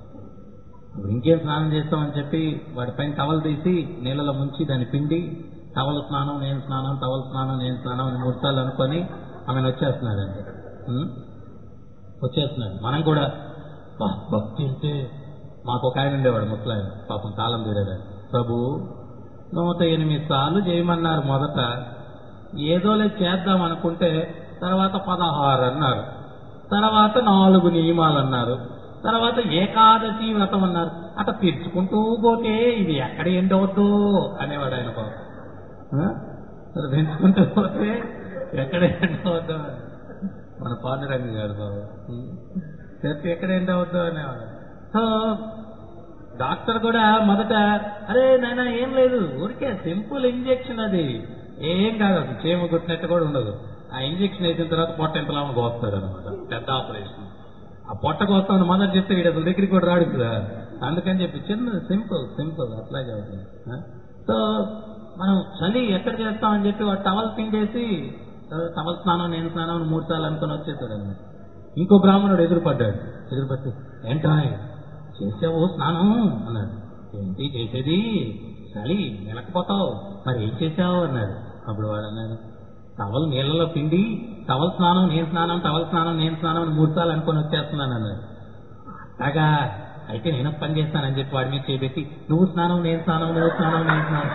A: ఇప్పుడు ఇంకేం స్నానం చేస్తామని చెప్పి వాడి పైన టవల్ తీసి నీళ్ళలో ముంచి దాన్ని పిండి టవల్ స్నానం నేను స్నానం టవల్ స్నానం నేను స్నానం అని మూడు సార్లు అనుకొని ఆమెను వచ్చేస్తున్నాడండి ఉం? వచ్చేస్తున్నాడు మనం కూడా "బా, భక్తి అంటే మాకు ఒక ఆయన ఉండేవాడు ముసలాయన పాపం కాలం తీరాడు ప్రభు నూట ఎనిమిది సార్లు చేయమన్నారు మొదట ఏదోలే చేద్దాం అనుకుంటే తర్వాత పదహారు అన్నారు తర్వాత నాలుగు నియమాలు అన్నారు తర్వాత ఏకాదశి వ్రతం అన్నారు అట్లా తెచ్చుకుంటూ పోతే ఇది ఎక్కడ ఎండవద్దు అనేవాడు ఆయన బాబు అది పెంచుకుంటూ పోతే ఎక్కడ ఎండవద్దు మన పాండురంగ గారు బాబు చర్చ ఎక్కడ ఎండవద్దు అనేవాడు సో డాక్టర్ కూడా మొదట అరే నాయన ఏం లేదు ఊరికే సింపుల్ ఇంజెక్షన్ అది ఏం కాదు అది చీమ కొట్టినట్టు కూడా ఉండదు ఆ ఇంజెక్షన్ వేసిన తర్వాత పొట్ట ఎంతలా కోస్తాడు అనమాట పెద్ద ఆపరేషన్ ఆ పొట్ట కోస్తామని మొదట చెప్తే వీడు అసలు దగ్గరికి కూడా రాడు కదా అందుకని చెప్పి చిన్న సింపుల్ సింపుల్ అట్లాగే అవుతుంది ఆ? సో మనం చలి ఎక్కడ చేస్తామని చెప్పి వాడు టవల్ పిండేసి "ఆ, టవల్ స్నానం నేను స్నానం అని మూడు సార్లు అనుకుని వచ్చేసాడు అనమాట ఇంకో బ్రాహ్మణుడు ఎదురుపడ్డాడు ఎదురుపట్టి ఏంటా చేసావు స్నానం అన్నాడు ఏంటి చేసేది చలి నిలకపోతావు మరి ఏం చేసావు అన్నాడు అప్పుడు వాడు అన్నాడు టవల్ నీళ్ళలో పిండి టవల్ స్నానం నేను స్నానం టవల్ స్నానం నేను స్నానం అని మూడు సార్లు అనుకొని వచ్చేస్తున్నాను అన్నాడు అలాగా అయితే నేను ఒక పని చేస్తానని చెప్పి వాడి మీద చేపెట్టి నువ్వు స్నానం నేను స్నానం నువ్వు స్నానం నేను స్నానం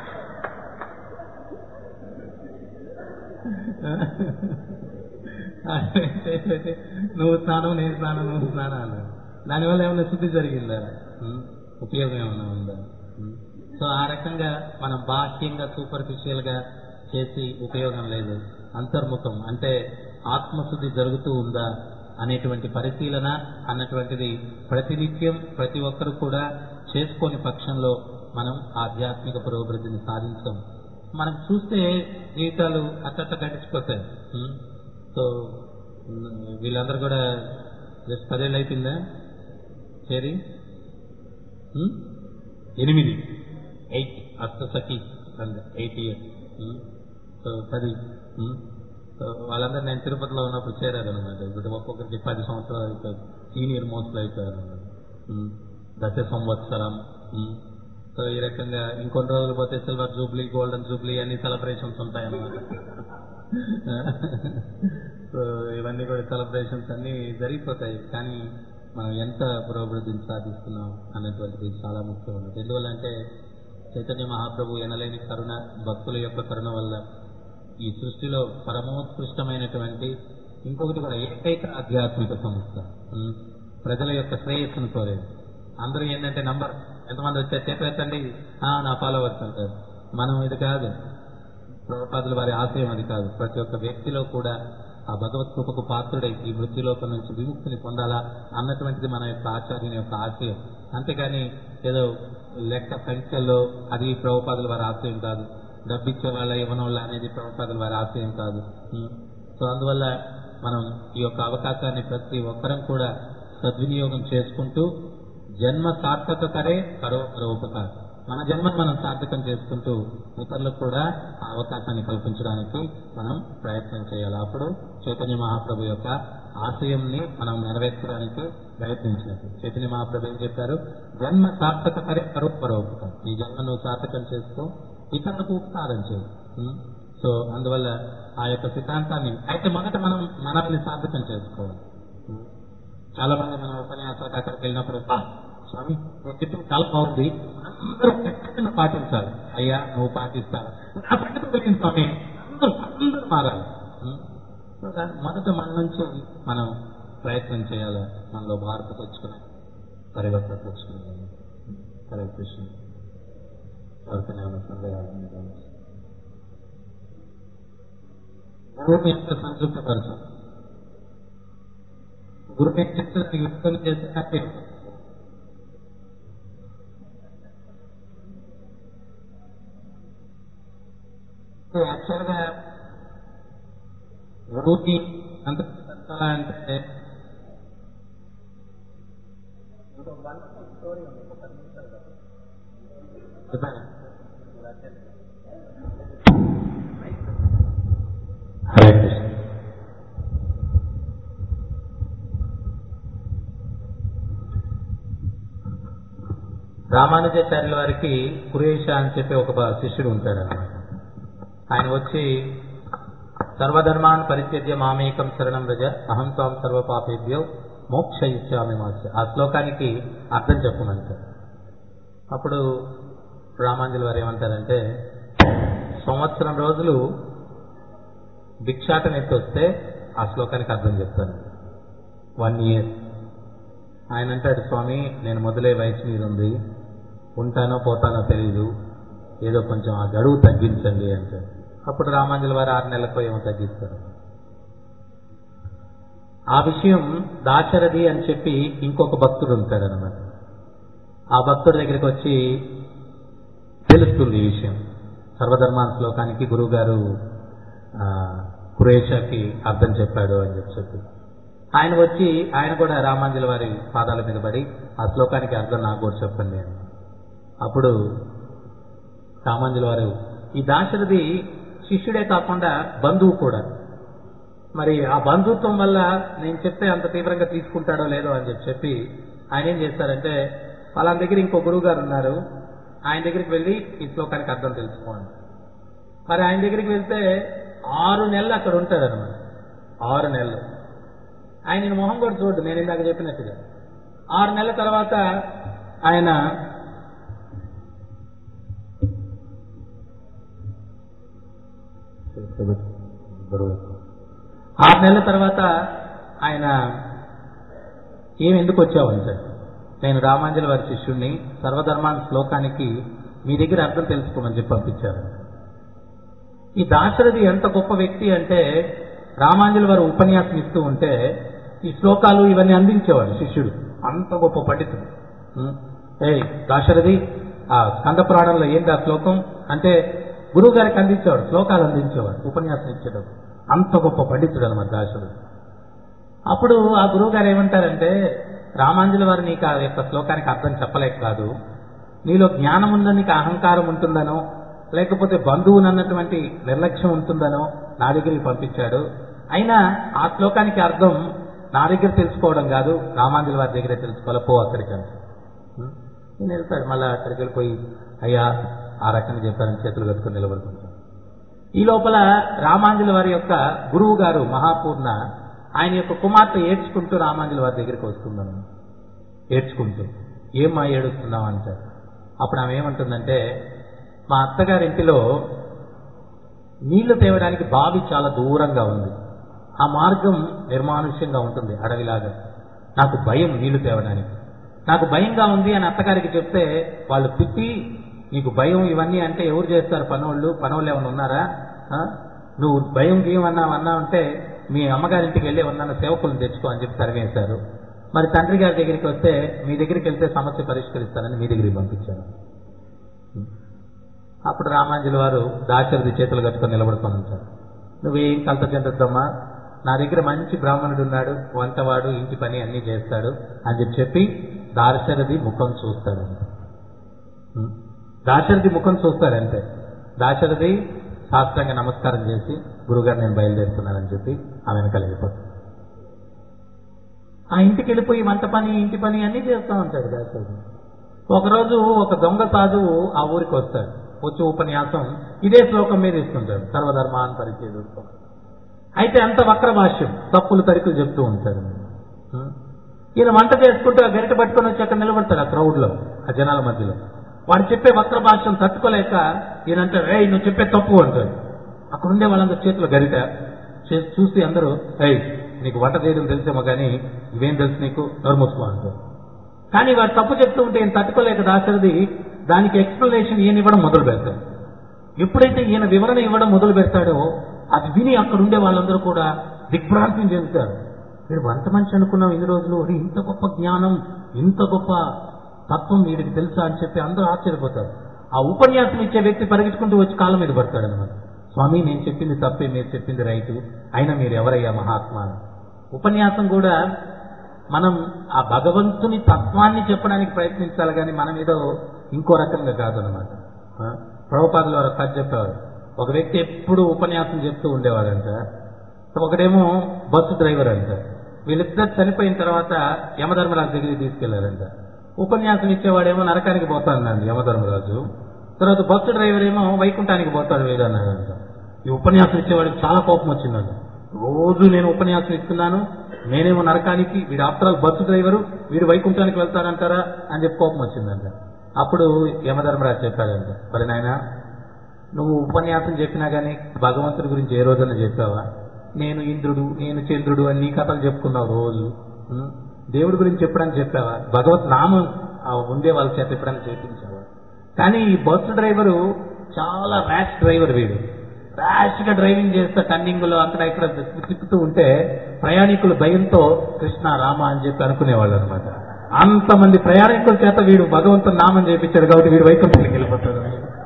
A: చేపెట్టి నువ్వు స్నానం నేను స్నానం నువ్వు స్నానం అన్నాడు దానివల్ల ఏమైనా శుద్ధి జరిగిందా ఉం? ఉపయోగం ఏమైనా ఉందా ఉం? సో ఆ రకంగా మనం బాహ్యంగా సూపర్ఫిషియల్ గా చేసి ఉపయోగం లేదు అంతర్ముఖం అంటే ఆత్మశుద్ధి జరుగుతూ ఉందా అనేటువంటి పరిశీలన అన్నటువంటిది ప్రతినిత్యం ప్రతి ఒక్కరు కూడా చేసుకోని పక్షంలో మనం ఆధ్యాత్మిక పురోభివృద్ధిని సాధించాం మనం చూస్తే జీవితాలు అట్టట్ట గడిచిపోతాయి ఉం? సో ఉం, వీళ్ళందరూ కూడా జస్ట్ పదేళ్ళు అయిపోయిందా చేరి ఉం? ఎనిమిది ఎయిట్ అష్టసఖి ఎయిట్ ఇయర్స్ సో పది ఉం? సో వాళ్ళందరూ నేను తిరుపతిలో ఉన్నప్పుడు చేరారు అనమాట ఇప్పుడు ఒక్కొక్కరికి పది సంవత్సరాలు అయిపోయి సీనియర్ మోస్ట్ అయిపోయారు అనమాట దశ సంవత్సరం ఉం? సో ఈ రకంగా ఇంకొన్ని రోజులు పోతే సిల్వర్ జూబ్లీ గోల్డెన్ జూబ్లీ అన్ని సెలబ్రేషన్స్ ఉంటాయి అన్నమాట సో ఇవన్నీ కూడా సెలబ్రేషన్స్ అన్ని జరిగిపోతాయి కానీ మనం ఎంత పురోభివృద్ధిని సాధిస్తున్నాం అన్నటువంటిది చాలా ముఖ్యమైనది ఎందువల్లంటే చైతన్య మహాప్రభు ఎనలేని కరుణ భక్తుల యొక్క కరుణ వల్ల ఈ సృష్టిలో పరమోత్కృష్టమైనటువంటి ఇంకొకటి కూడా ఏకైక ఆధ్యాత్మిక సంస్థ ఉం. ప్రజల యొక్క శ్రేయస్సును కోరేది అందరూ ఏంటంటే నంబర్ ఎంతమంది వచ్చారు చేపెట్టండి నా ఫాలోవర్స్ అంటారు మనం ఇది కాదు ప్రభుపాదుల వారి ఆశయం అది కాదు ప్రతి ఒక్క వ్యక్తిలో కూడా ఆ భగవత్ కృపకు పాత్రుడై ఈ మృత్యులోకం నుంచి విముక్తిని పొందాలా అన్నటువంటిది మన యొక్క ఆచార్యుని యొక్క ఆశయం అంతేగాని ఏదో లెక్క సంఖ్యల్లో అది ప్రభుపాదుల వారి ఆశయం కాదు డబ్బిచ్చే వాళ్ళ ఇవ్వనోళ్ళ అనేది ప్రభుపాదుల వారి ఆశయం కాదు ఉం. సో అందువల్ల మనం ఈ యొక్క అవకాశాన్ని ప్రతి ఒక్కరం కూడా సద్వినియోగం చేసుకుంటూ జన్మ సార్థకకరే కరో కరో ఉపకారం మన జన్మను మనం సార్థకం చేసుకుంటూ ఇతరులకు కూడా ఆ అవకాశాన్ని కల్పించడానికి మనం ప్రయత్నం చేయాలి అప్పుడు చైతన్య మహాప్రభు యొక్క ఆశయంని మనం నెరవేర్చడానికి ప్రయత్నించినట్టు చైతన్య మహాప్రభు ఏం చెప్పారు జన్మ సార్థకకరే కరో కరో ఉపకారం ఈ జన్మను సార్థకం చేసుకో ఇతరులకు ఉపకారం చేయి ఉం? సో అందువల్ల ఆ యొక్క సిద్ధాంతాన్ని అయితే మొదట మనం మనల్ని సార్థకం చేసుకోవాలి ఉం? చాలా మంది మన ఉపన్యాసాలకు అక్కడికి వెళ్ళినప్పుడు "బా, స్వామి నువ్వు చెప్పింది చాలా బాగుంది అందరూ ఖచ్చితంగా పాటించాలి అయ్యా నువ్వు పాటిస్తావు నా పద్ధతి కలిగింది స్వామి అందరూ అందరూ మారాలి ఉం? సో దా- మొదట మన నుంచి మనం ప్రయత్నం చేయాలి మనలో మార్పు తెచ్చుకుని పరివర్తన తెచ్చుకుని హరే కృష్ణ ఎవరికైనా ఏమైనా సందేహాలు ఉన్నాయా? గురువుని ఎంత సంతృప్తిపరచాలి గురువు ఏం చెప్తే యుక్తం చేస్తే హ్యాపీ యాక్చువల్గా గురువుకి అంత అంటే చెప్పండి. హరే కృష్ణ రామానుజాచార్యుల వారికి కురేష అని చెప్పి ఒక బ- శిష్యుడు ఉంటాడు అనమాట ఆయన వచ్చి సర్వధర్మాన్ పరిత్యజ్య మామేకం శరణం రజ అహం త్వాం సర్వ పాపేభ్యో మోక్ష ఇచ్చామి మాస్య ఆ శ్లోకానికి అర్థం చెప్పమంటారు అప్పుడు రామాంజలి వారు ఏమంటారంటే సంవత్సరం రోజులు భిక్షాటన ఎత్తి వస్తే ఆ శ్లోకానికి అర్థం చెప్తాను వన్ ఇయర్ ఆయన అంటాడు స్వామి నేను మొదలే వయసు మీద ఉంది ఉంటానో పోతానో తెలీదు ఏదో కొంచెం ఆ గడువు తగ్గించండి అంటే అప్పుడు రామాంజలి వారు ఆరు నెలలకు ఏమో తగ్గిస్తారు ఆ విషయం దాశరథి అని చెప్పి ఇంకొక భక్తుడు ఉంటాడు అనమాట ఆ భక్తుడి దగ్గరికి వచ్చి తెలుస్తుంది ఈ విషయం సర్వధర్మాన్ శ్లోకానికి గురువు గారు కురేషాకి అర్థం చెప్పాడు అని చెప్పి చెప్పి ఆయన వచ్చి ఆయన కూడా రామాంజల వారి పాదాల మీద పడి ఆ శ్లోకానికి అర్థం నాకు కూడా చెప్పండి అని అప్పుడు రామాంజల వారు ఈ దాశరథి శిష్యుడే కాకుండా బంధువు కూడా మరి ఆ బంధుత్వం వల్ల నేను చెప్తే అంత తీవ్రంగా తీసుకుంటాడో లేదో అని చెప్పి చెప్పి ఆయన ఏం చేస్తారంటే వాళ్ళ దగ్గర ఇంకో గురువు గారు ఉన్నారు ఆయన దగ్గరికి వెళ్ళి ఈ శ్లోకానికి అర్థం తెలుసుకోండి మరి ఆయన దగ్గరికి వెళ్తే ఆరు నెలలు అక్కడ ఉంటాడు అనమాట ఆరు నెలలు ఆయన ఈయన మొహం కూడా చూడు నేను ఇందాక చెప్పినట్టుగా ఆరు నెలల తర్వాత ఆయన ఆరు నెలల తర్వాత ఆయన ఏమి ఎందుకు వచ్చావు అంటాడు నేను రామాంజల వారి శిష్యుణ్ణి సర్వధర్మాన్ శ్లోకానికి మీ దగ్గర అర్థం తెలుసుకోమని చెప్పి పంపించారు ఈ దాశరథి ఎంత గొప్ప వ్యక్తి అంటే రామాంజల వారు ఉపన్యాసం ఇస్తూ ఉంటే ఈ శ్లోకాలు ఇవన్నీ అందించేవాడు శిష్యుడు అంత గొప్ప పండితుడు ఏ దాశరథి ఆ స్కంద పురాణంలో ఏంటి ఆ శ్లోకం అంటే గురువు గారికి అందించేవాడు శ్లోకాలు అందించేవాడు ఉపన్యాసం ఇచ్చేటప్పుడు అంత గొప్ప పండితుడు అనమాట దాశరథి అప్పుడు ఆ గురువు గారు ఏమంటారంటే రామాంజలి వారు నీకు ఆ యొక్క శ్లోకానికి అర్థం చెప్పలేక కాదు నీలో జ్ఞానం ఉందని నీకు అహంకారం ఉంటుందనో లేకపోతే బంధువునన్నటువంటి నిర్లక్ష్యం ఉంటుందనో నా దగ్గరికి పంపించాడు అయినా ఆ శ్లోకానికి అర్థం నా దగ్గర తెలుసుకోవడం కాదు రామాంజలి వారి దగ్గరే తెలుసుకోవాలి పో అక్కడికి అని నేను వెళ్తాడు మళ్ళీ అక్కడికి వెళ్ళిపోయి అయ్యా ఆ రకంగా చెప్పారని చేతులు కట్టుకొని నిలబడుతుంటాడు ఈ లోపల రామాంజుల వారి యొక్క గురువు గారు మహాపూర్ణ ఆయన యొక్క కుమార్తె ఏడ్చుకుంటూ రామాంజుల వారి దగ్గరికి వస్తున్నాను ఏడ్చుకుంటూ ఏమ్మా ఏడుస్తున్నావు అంటారు అప్పుడు ఆమె ఏమంటుందంటే మా అత్తగారింటిలో నీళ్లు తేవడానికి బావి చాలా దూరంగా ఉంది ఆ మార్గం నిర్మానుష్యంగా ఉంటుంది అడవిలాగా నాకు భయం నీళ్లు తేవడానికి నాకు భయంగా ఉంది అని అత్తగారికి చెప్తే వాళ్ళు తిప్పి నీకు భయం ఇవన్నీ అంటే ఎవరు చేస్తారు పనోళ్ళు పనోళ్ళు ఏమైనా ఉన్నారా ఆ? నువ్వు భయం గీయం అన్నావు అన్నా అంటే మీ అమ్మగారింటికి వెళ్ళి ఉన్నాను సేవకులను తెచ్చుకో అని చెప్పి తరిమేశారు మరి తండ్రి గారి దగ్గరికి వస్తే మీ దగ్గరికి వెళ్తే సమస్య పరిష్కరిస్తానని మీ దగ్గరికి పంపించాను అప్పుడు రామాంజుల వారు దాశరథి చేతులు కట్టుకొని నిలబడుకొని ఉంటారు నువ్వేం కలత చెందొద్దమ్మా నా దగ్గర మంచి బ్రాహ్మణుడు ఉన్నాడు వంటవాడు ఇంటి పని అన్నీ చేస్తాడు అని చెప్పి చెప్పి దాశరథి ముఖం చూస్తాడంతే ఉం? దాశరథి ముఖం చూస్తాడంతే దాశరథి శాస్త్రంగా నమస్కారం చేసి గురుగారు నేను బయలుదేరుతున్నానని చెప్పి ఆమె వెనకాల వెళ్ళిపోతాడు ఆ ఇంటికి వెళ్ళిపోయి వంట పని ఇంటి పని అన్నీ చేస్తూ ఉంటాడు దాశరథి ఒకరోజు ఒక దొంగ సాధువు ఆ ఊరికి వస్తాడు వచ్చి ఉపన్యాసం ఇదే శ్లోకం మీద ఇస్తుంటాడు సర్వధర్మాన్ పరిచయ అయితే అంత వక్ర భాష్యం తప్పులు తరికులు చెప్తూ ఉంటాడు ఉం? ఈయన వంట చేసుకుంటూ ఆ గరిట పట్టుకొని వచ్చి అక్కడ నిలబడతాడు ఆ క్రౌడ్ లో ఆ జనాల మధ్యలో వాడు చెప్పే వక్ర భాష్యం తట్టుకోలేక ఈయన అంటాడు ఏయ్ నువ్వు చెప్పే తప్పు అంటాడు అక్కడ ఉండే వాళ్ళందరూ చేతిలో గరిట చే- చూసి అందరూ ఏయ్ నీకు వంట చేయడం తెలిసేమో కానీ ఇవేం తెలుసు నీకు నోరు మూసుకో అంటారు కానీ వాడు తప్పు చెప్తూ ఉంటే ఈయన తట్టుకోలేక దాశరథి దానికి ఎక్స్ప్లెనేషన్ ఈయన ఇవ్వడం మొదలు పెడతాడు ఎప్పుడైతే ఈయన వివరణ ఇవ్వడం మొదలు పెడతాడో అది విని అక్కడ ఉండే వాళ్ళందరూ కూడా దిగ్భ్రాంతిని చెందుతారు వీడు వంట మనిషి అనుకున్నాం ఇన్ని రోజులు "ఒరే, ఇంత గొప్ప జ్ఞానం ఇంత గొప్ప తత్వం వీడికి తెలుసా అని చెప్పి అందరూ ఆశ్చర్యపోతారు ఆ ఉపన్యాసం ఇచ్చే వ్యక్తి పరిగెత్తుకుంటూ వచ్చి కాళ్ళ మీద పడతాడు అనమాట స్వామి నేను చెప్పింది తప్పే మీరు చెప్పింది రైతు అయినా మీరు ఎవరయ్యా మహాత్మా అని. ఉపన్యాసం కూడా మనం ఆ భగవంతుని తత్వాన్ని చెప్పడానికి ప్రయత్నించాలి కానీ మనం ఏదో ఇంకో రకంగా కాదనమాట ఆ? ప్రభుపాదులు వారు కథ చెప్పేవారు ఒక వ్యక్తి ఎప్పుడు ఉపన్యాసం చెప్తూ ఉండేవాడంట ఒకడేమో బస్సు డ్రైవర్ అంట వీళ్ళిద్దరు చనిపోయిన తర్వాత యమధర్మరాజు దగ్గరికి తీసుకెళ్లారంట ఉపన్యాసం ఇచ్చేవాడేమో నరకానికి పోతానండి యమధర్మరాజు తర్వాత బస్సు డ్రైవర్ ఏమో వైకుంఠానికి పోతాడు వేదన్నాడంట ఈ ఉపన్యాసం ఇచ్చేవాడికి చాలా కోపం వచ్చిందంట రోజు నేను ఉపన్యాసం ఇస్తున్నాను నేనేమో నరకానికి వీడు ఆఫ్టర్ ఆల్ బస్సు డ్రైవరు వీడు వైకుంఠానికి వెళ్తాడంటారా అని చెప్పి కోపం వచ్చిందంట అప్పుడు యమధర్మరాజు చెప్పాడంట మరి నాయన నువ్వు ఉపన్యాసం చెప్పినా కానీ భగవంతుడి గురించి ఏ రోజన్నా చెప్పావా నేను ఇంద్రుడు నేను చంద్రుడు అని నీ కథలు చెప్పుకున్నావు రోజు ఉం? దేవుడి గురించి చెప్పడానికి చెప్పావా భగవత్ నామం ఆ ఉండే వాళ్ళ చేత ఎప్పుడైనా చేపించావా కానీ ఈ బస్సు డ్రైవరు చాలా ర్యాష్ డ్రైవర్ వీడు ర్యాష్ గా డ్రైవింగ్ చేస్తే టర్నింగ్ లో అక్కడ ఇక్కడ తిప్పుతూ ఉంటే ప్రయాణికులు భయంతో కృష్ణ రామ అని చెప్పి అనుకునేవాళ్ళు అనమాట అంతమంది ప్రయాణికుల చేత వీడు భగవంతుని నామం చేపించాడు కాబట్టి వీడు వైకుంఠానికి వెళ్ళిపోతాడు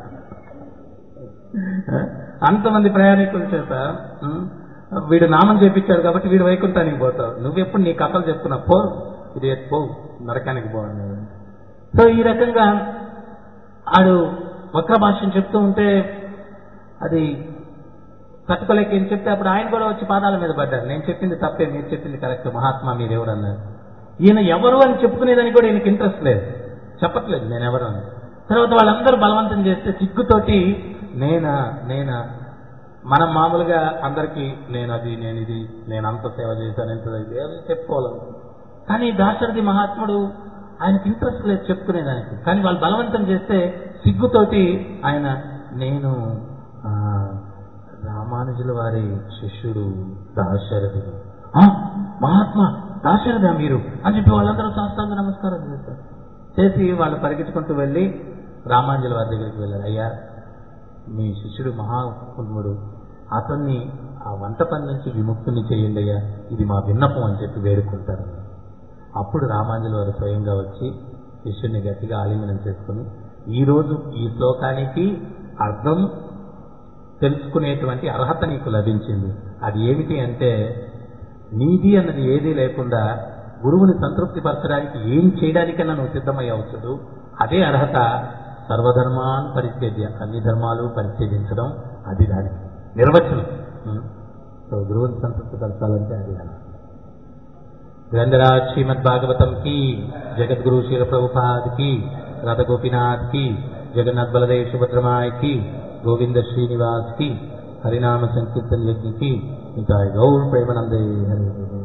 A: అంతమంది ప్రయాణికుల చేత ఉం, వీడు నామం చేపించాడు కాబట్టి వీడు వైకుంఠానికి పోతావు నువ్వెప్పుడు నీ కథలు చెప్తున్నావు పో ఇది పో నరకానికి పో అన్నాడు. సో ఈ రకంగా ఆడు వక్ర భాష్యం చెప్తూ ఉంటే అది తట్టుకోలేక ఏం చెప్తే అప్పుడు ఆయన కూడా వచ్చి పాదాల మీద పడ్డారు నేను చెప్పింది తప్పే మీరు చెప్పింది కరెక్ట్ మహాత్మా మీరు ఎవరు అన్నారు ఈయన ఎవరు అని చెప్పుకునేదని కూడా ఈయనకి ఇంట్రెస్ట్ లేదు చెప్పట్లేదు నేను ఎవరు అని తర్వాత వాళ్ళందరూ బలవంతం చేస్తే సిగ్గుతోటి నేనా నేనా మనం మామూలుగా అందరికీ నేను అది నేను ఇది నేను అంత సేవ చేశాను ఎంత ఇది అది చెప్పుకోవాలనుకుంటున్నాను కానీ దాశరథి మహాత్ముడు ఆయనకి ఇంట్రెస్ట్ లేదు చెప్పుకునేదానికి కానీ వాళ్ళు బలవంతం చేస్తే సిగ్గుతోటి ఆయన నేను ఆ, రామానుజుల వారి శిష్యుడు దాశరథి "ఆ, మహాత్మా దాశరథా మీరు అని చెప్పి వాళ్ళందరూ శాస్త్రాంగ నమస్కారం చేశారు చేసి వాళ్ళు పరిగెత్తుకుంటూ వెళ్ళి రామాంజలి వారి దగ్గరికి వెళ్ళారు అయ్యా మీ శిష్యుడు మహాపుణ్యుడు అతన్ని ఆ వంట పని నుంచి విముక్తుని చేయండి అయ్యా ఇది మా విన్నపం అని చెప్పి వేడుకుంటారు అప్పుడు రామాంజలి వారు స్వయంగా వచ్చి శిష్యుడిని గట్టిగా ఆలింగనం చేసుకుని ఈ రోజు ఈ శ్లోకానికి అర్థం తెలుసుకునేటువంటి అర్హత నీకు లభించింది అది ఏమిటి అంటే నీది అన్నది ఏదీ లేకుండా గురువుని సంతృప్తిపరచడానికి ఏం చేయడానికన్నా నువ్వు సిద్ధమయ్యావు చూడు అదే అర్హత సర్వధర్మాన్ పరిత్యజ్య అన్ని ధర్మాలు పరిత్యజించడం అది దానికి నిర్వచనం ఉం. సో గురువుని సంతృప్తిపరచాలంటే అది దాని గ్రంథరాజ్ శ్రీమద్ భాగవతం కి జగద్గురు శీల ప్రభుపాద్ కి राधा गोपीनाथ की जगन्नाथ बलदेव सुभद्रमाय की गोविंद श्रीनिवास की हरिनाम संकीर्तन यज्ञ की निताय गौर प्रेमानंदे हरे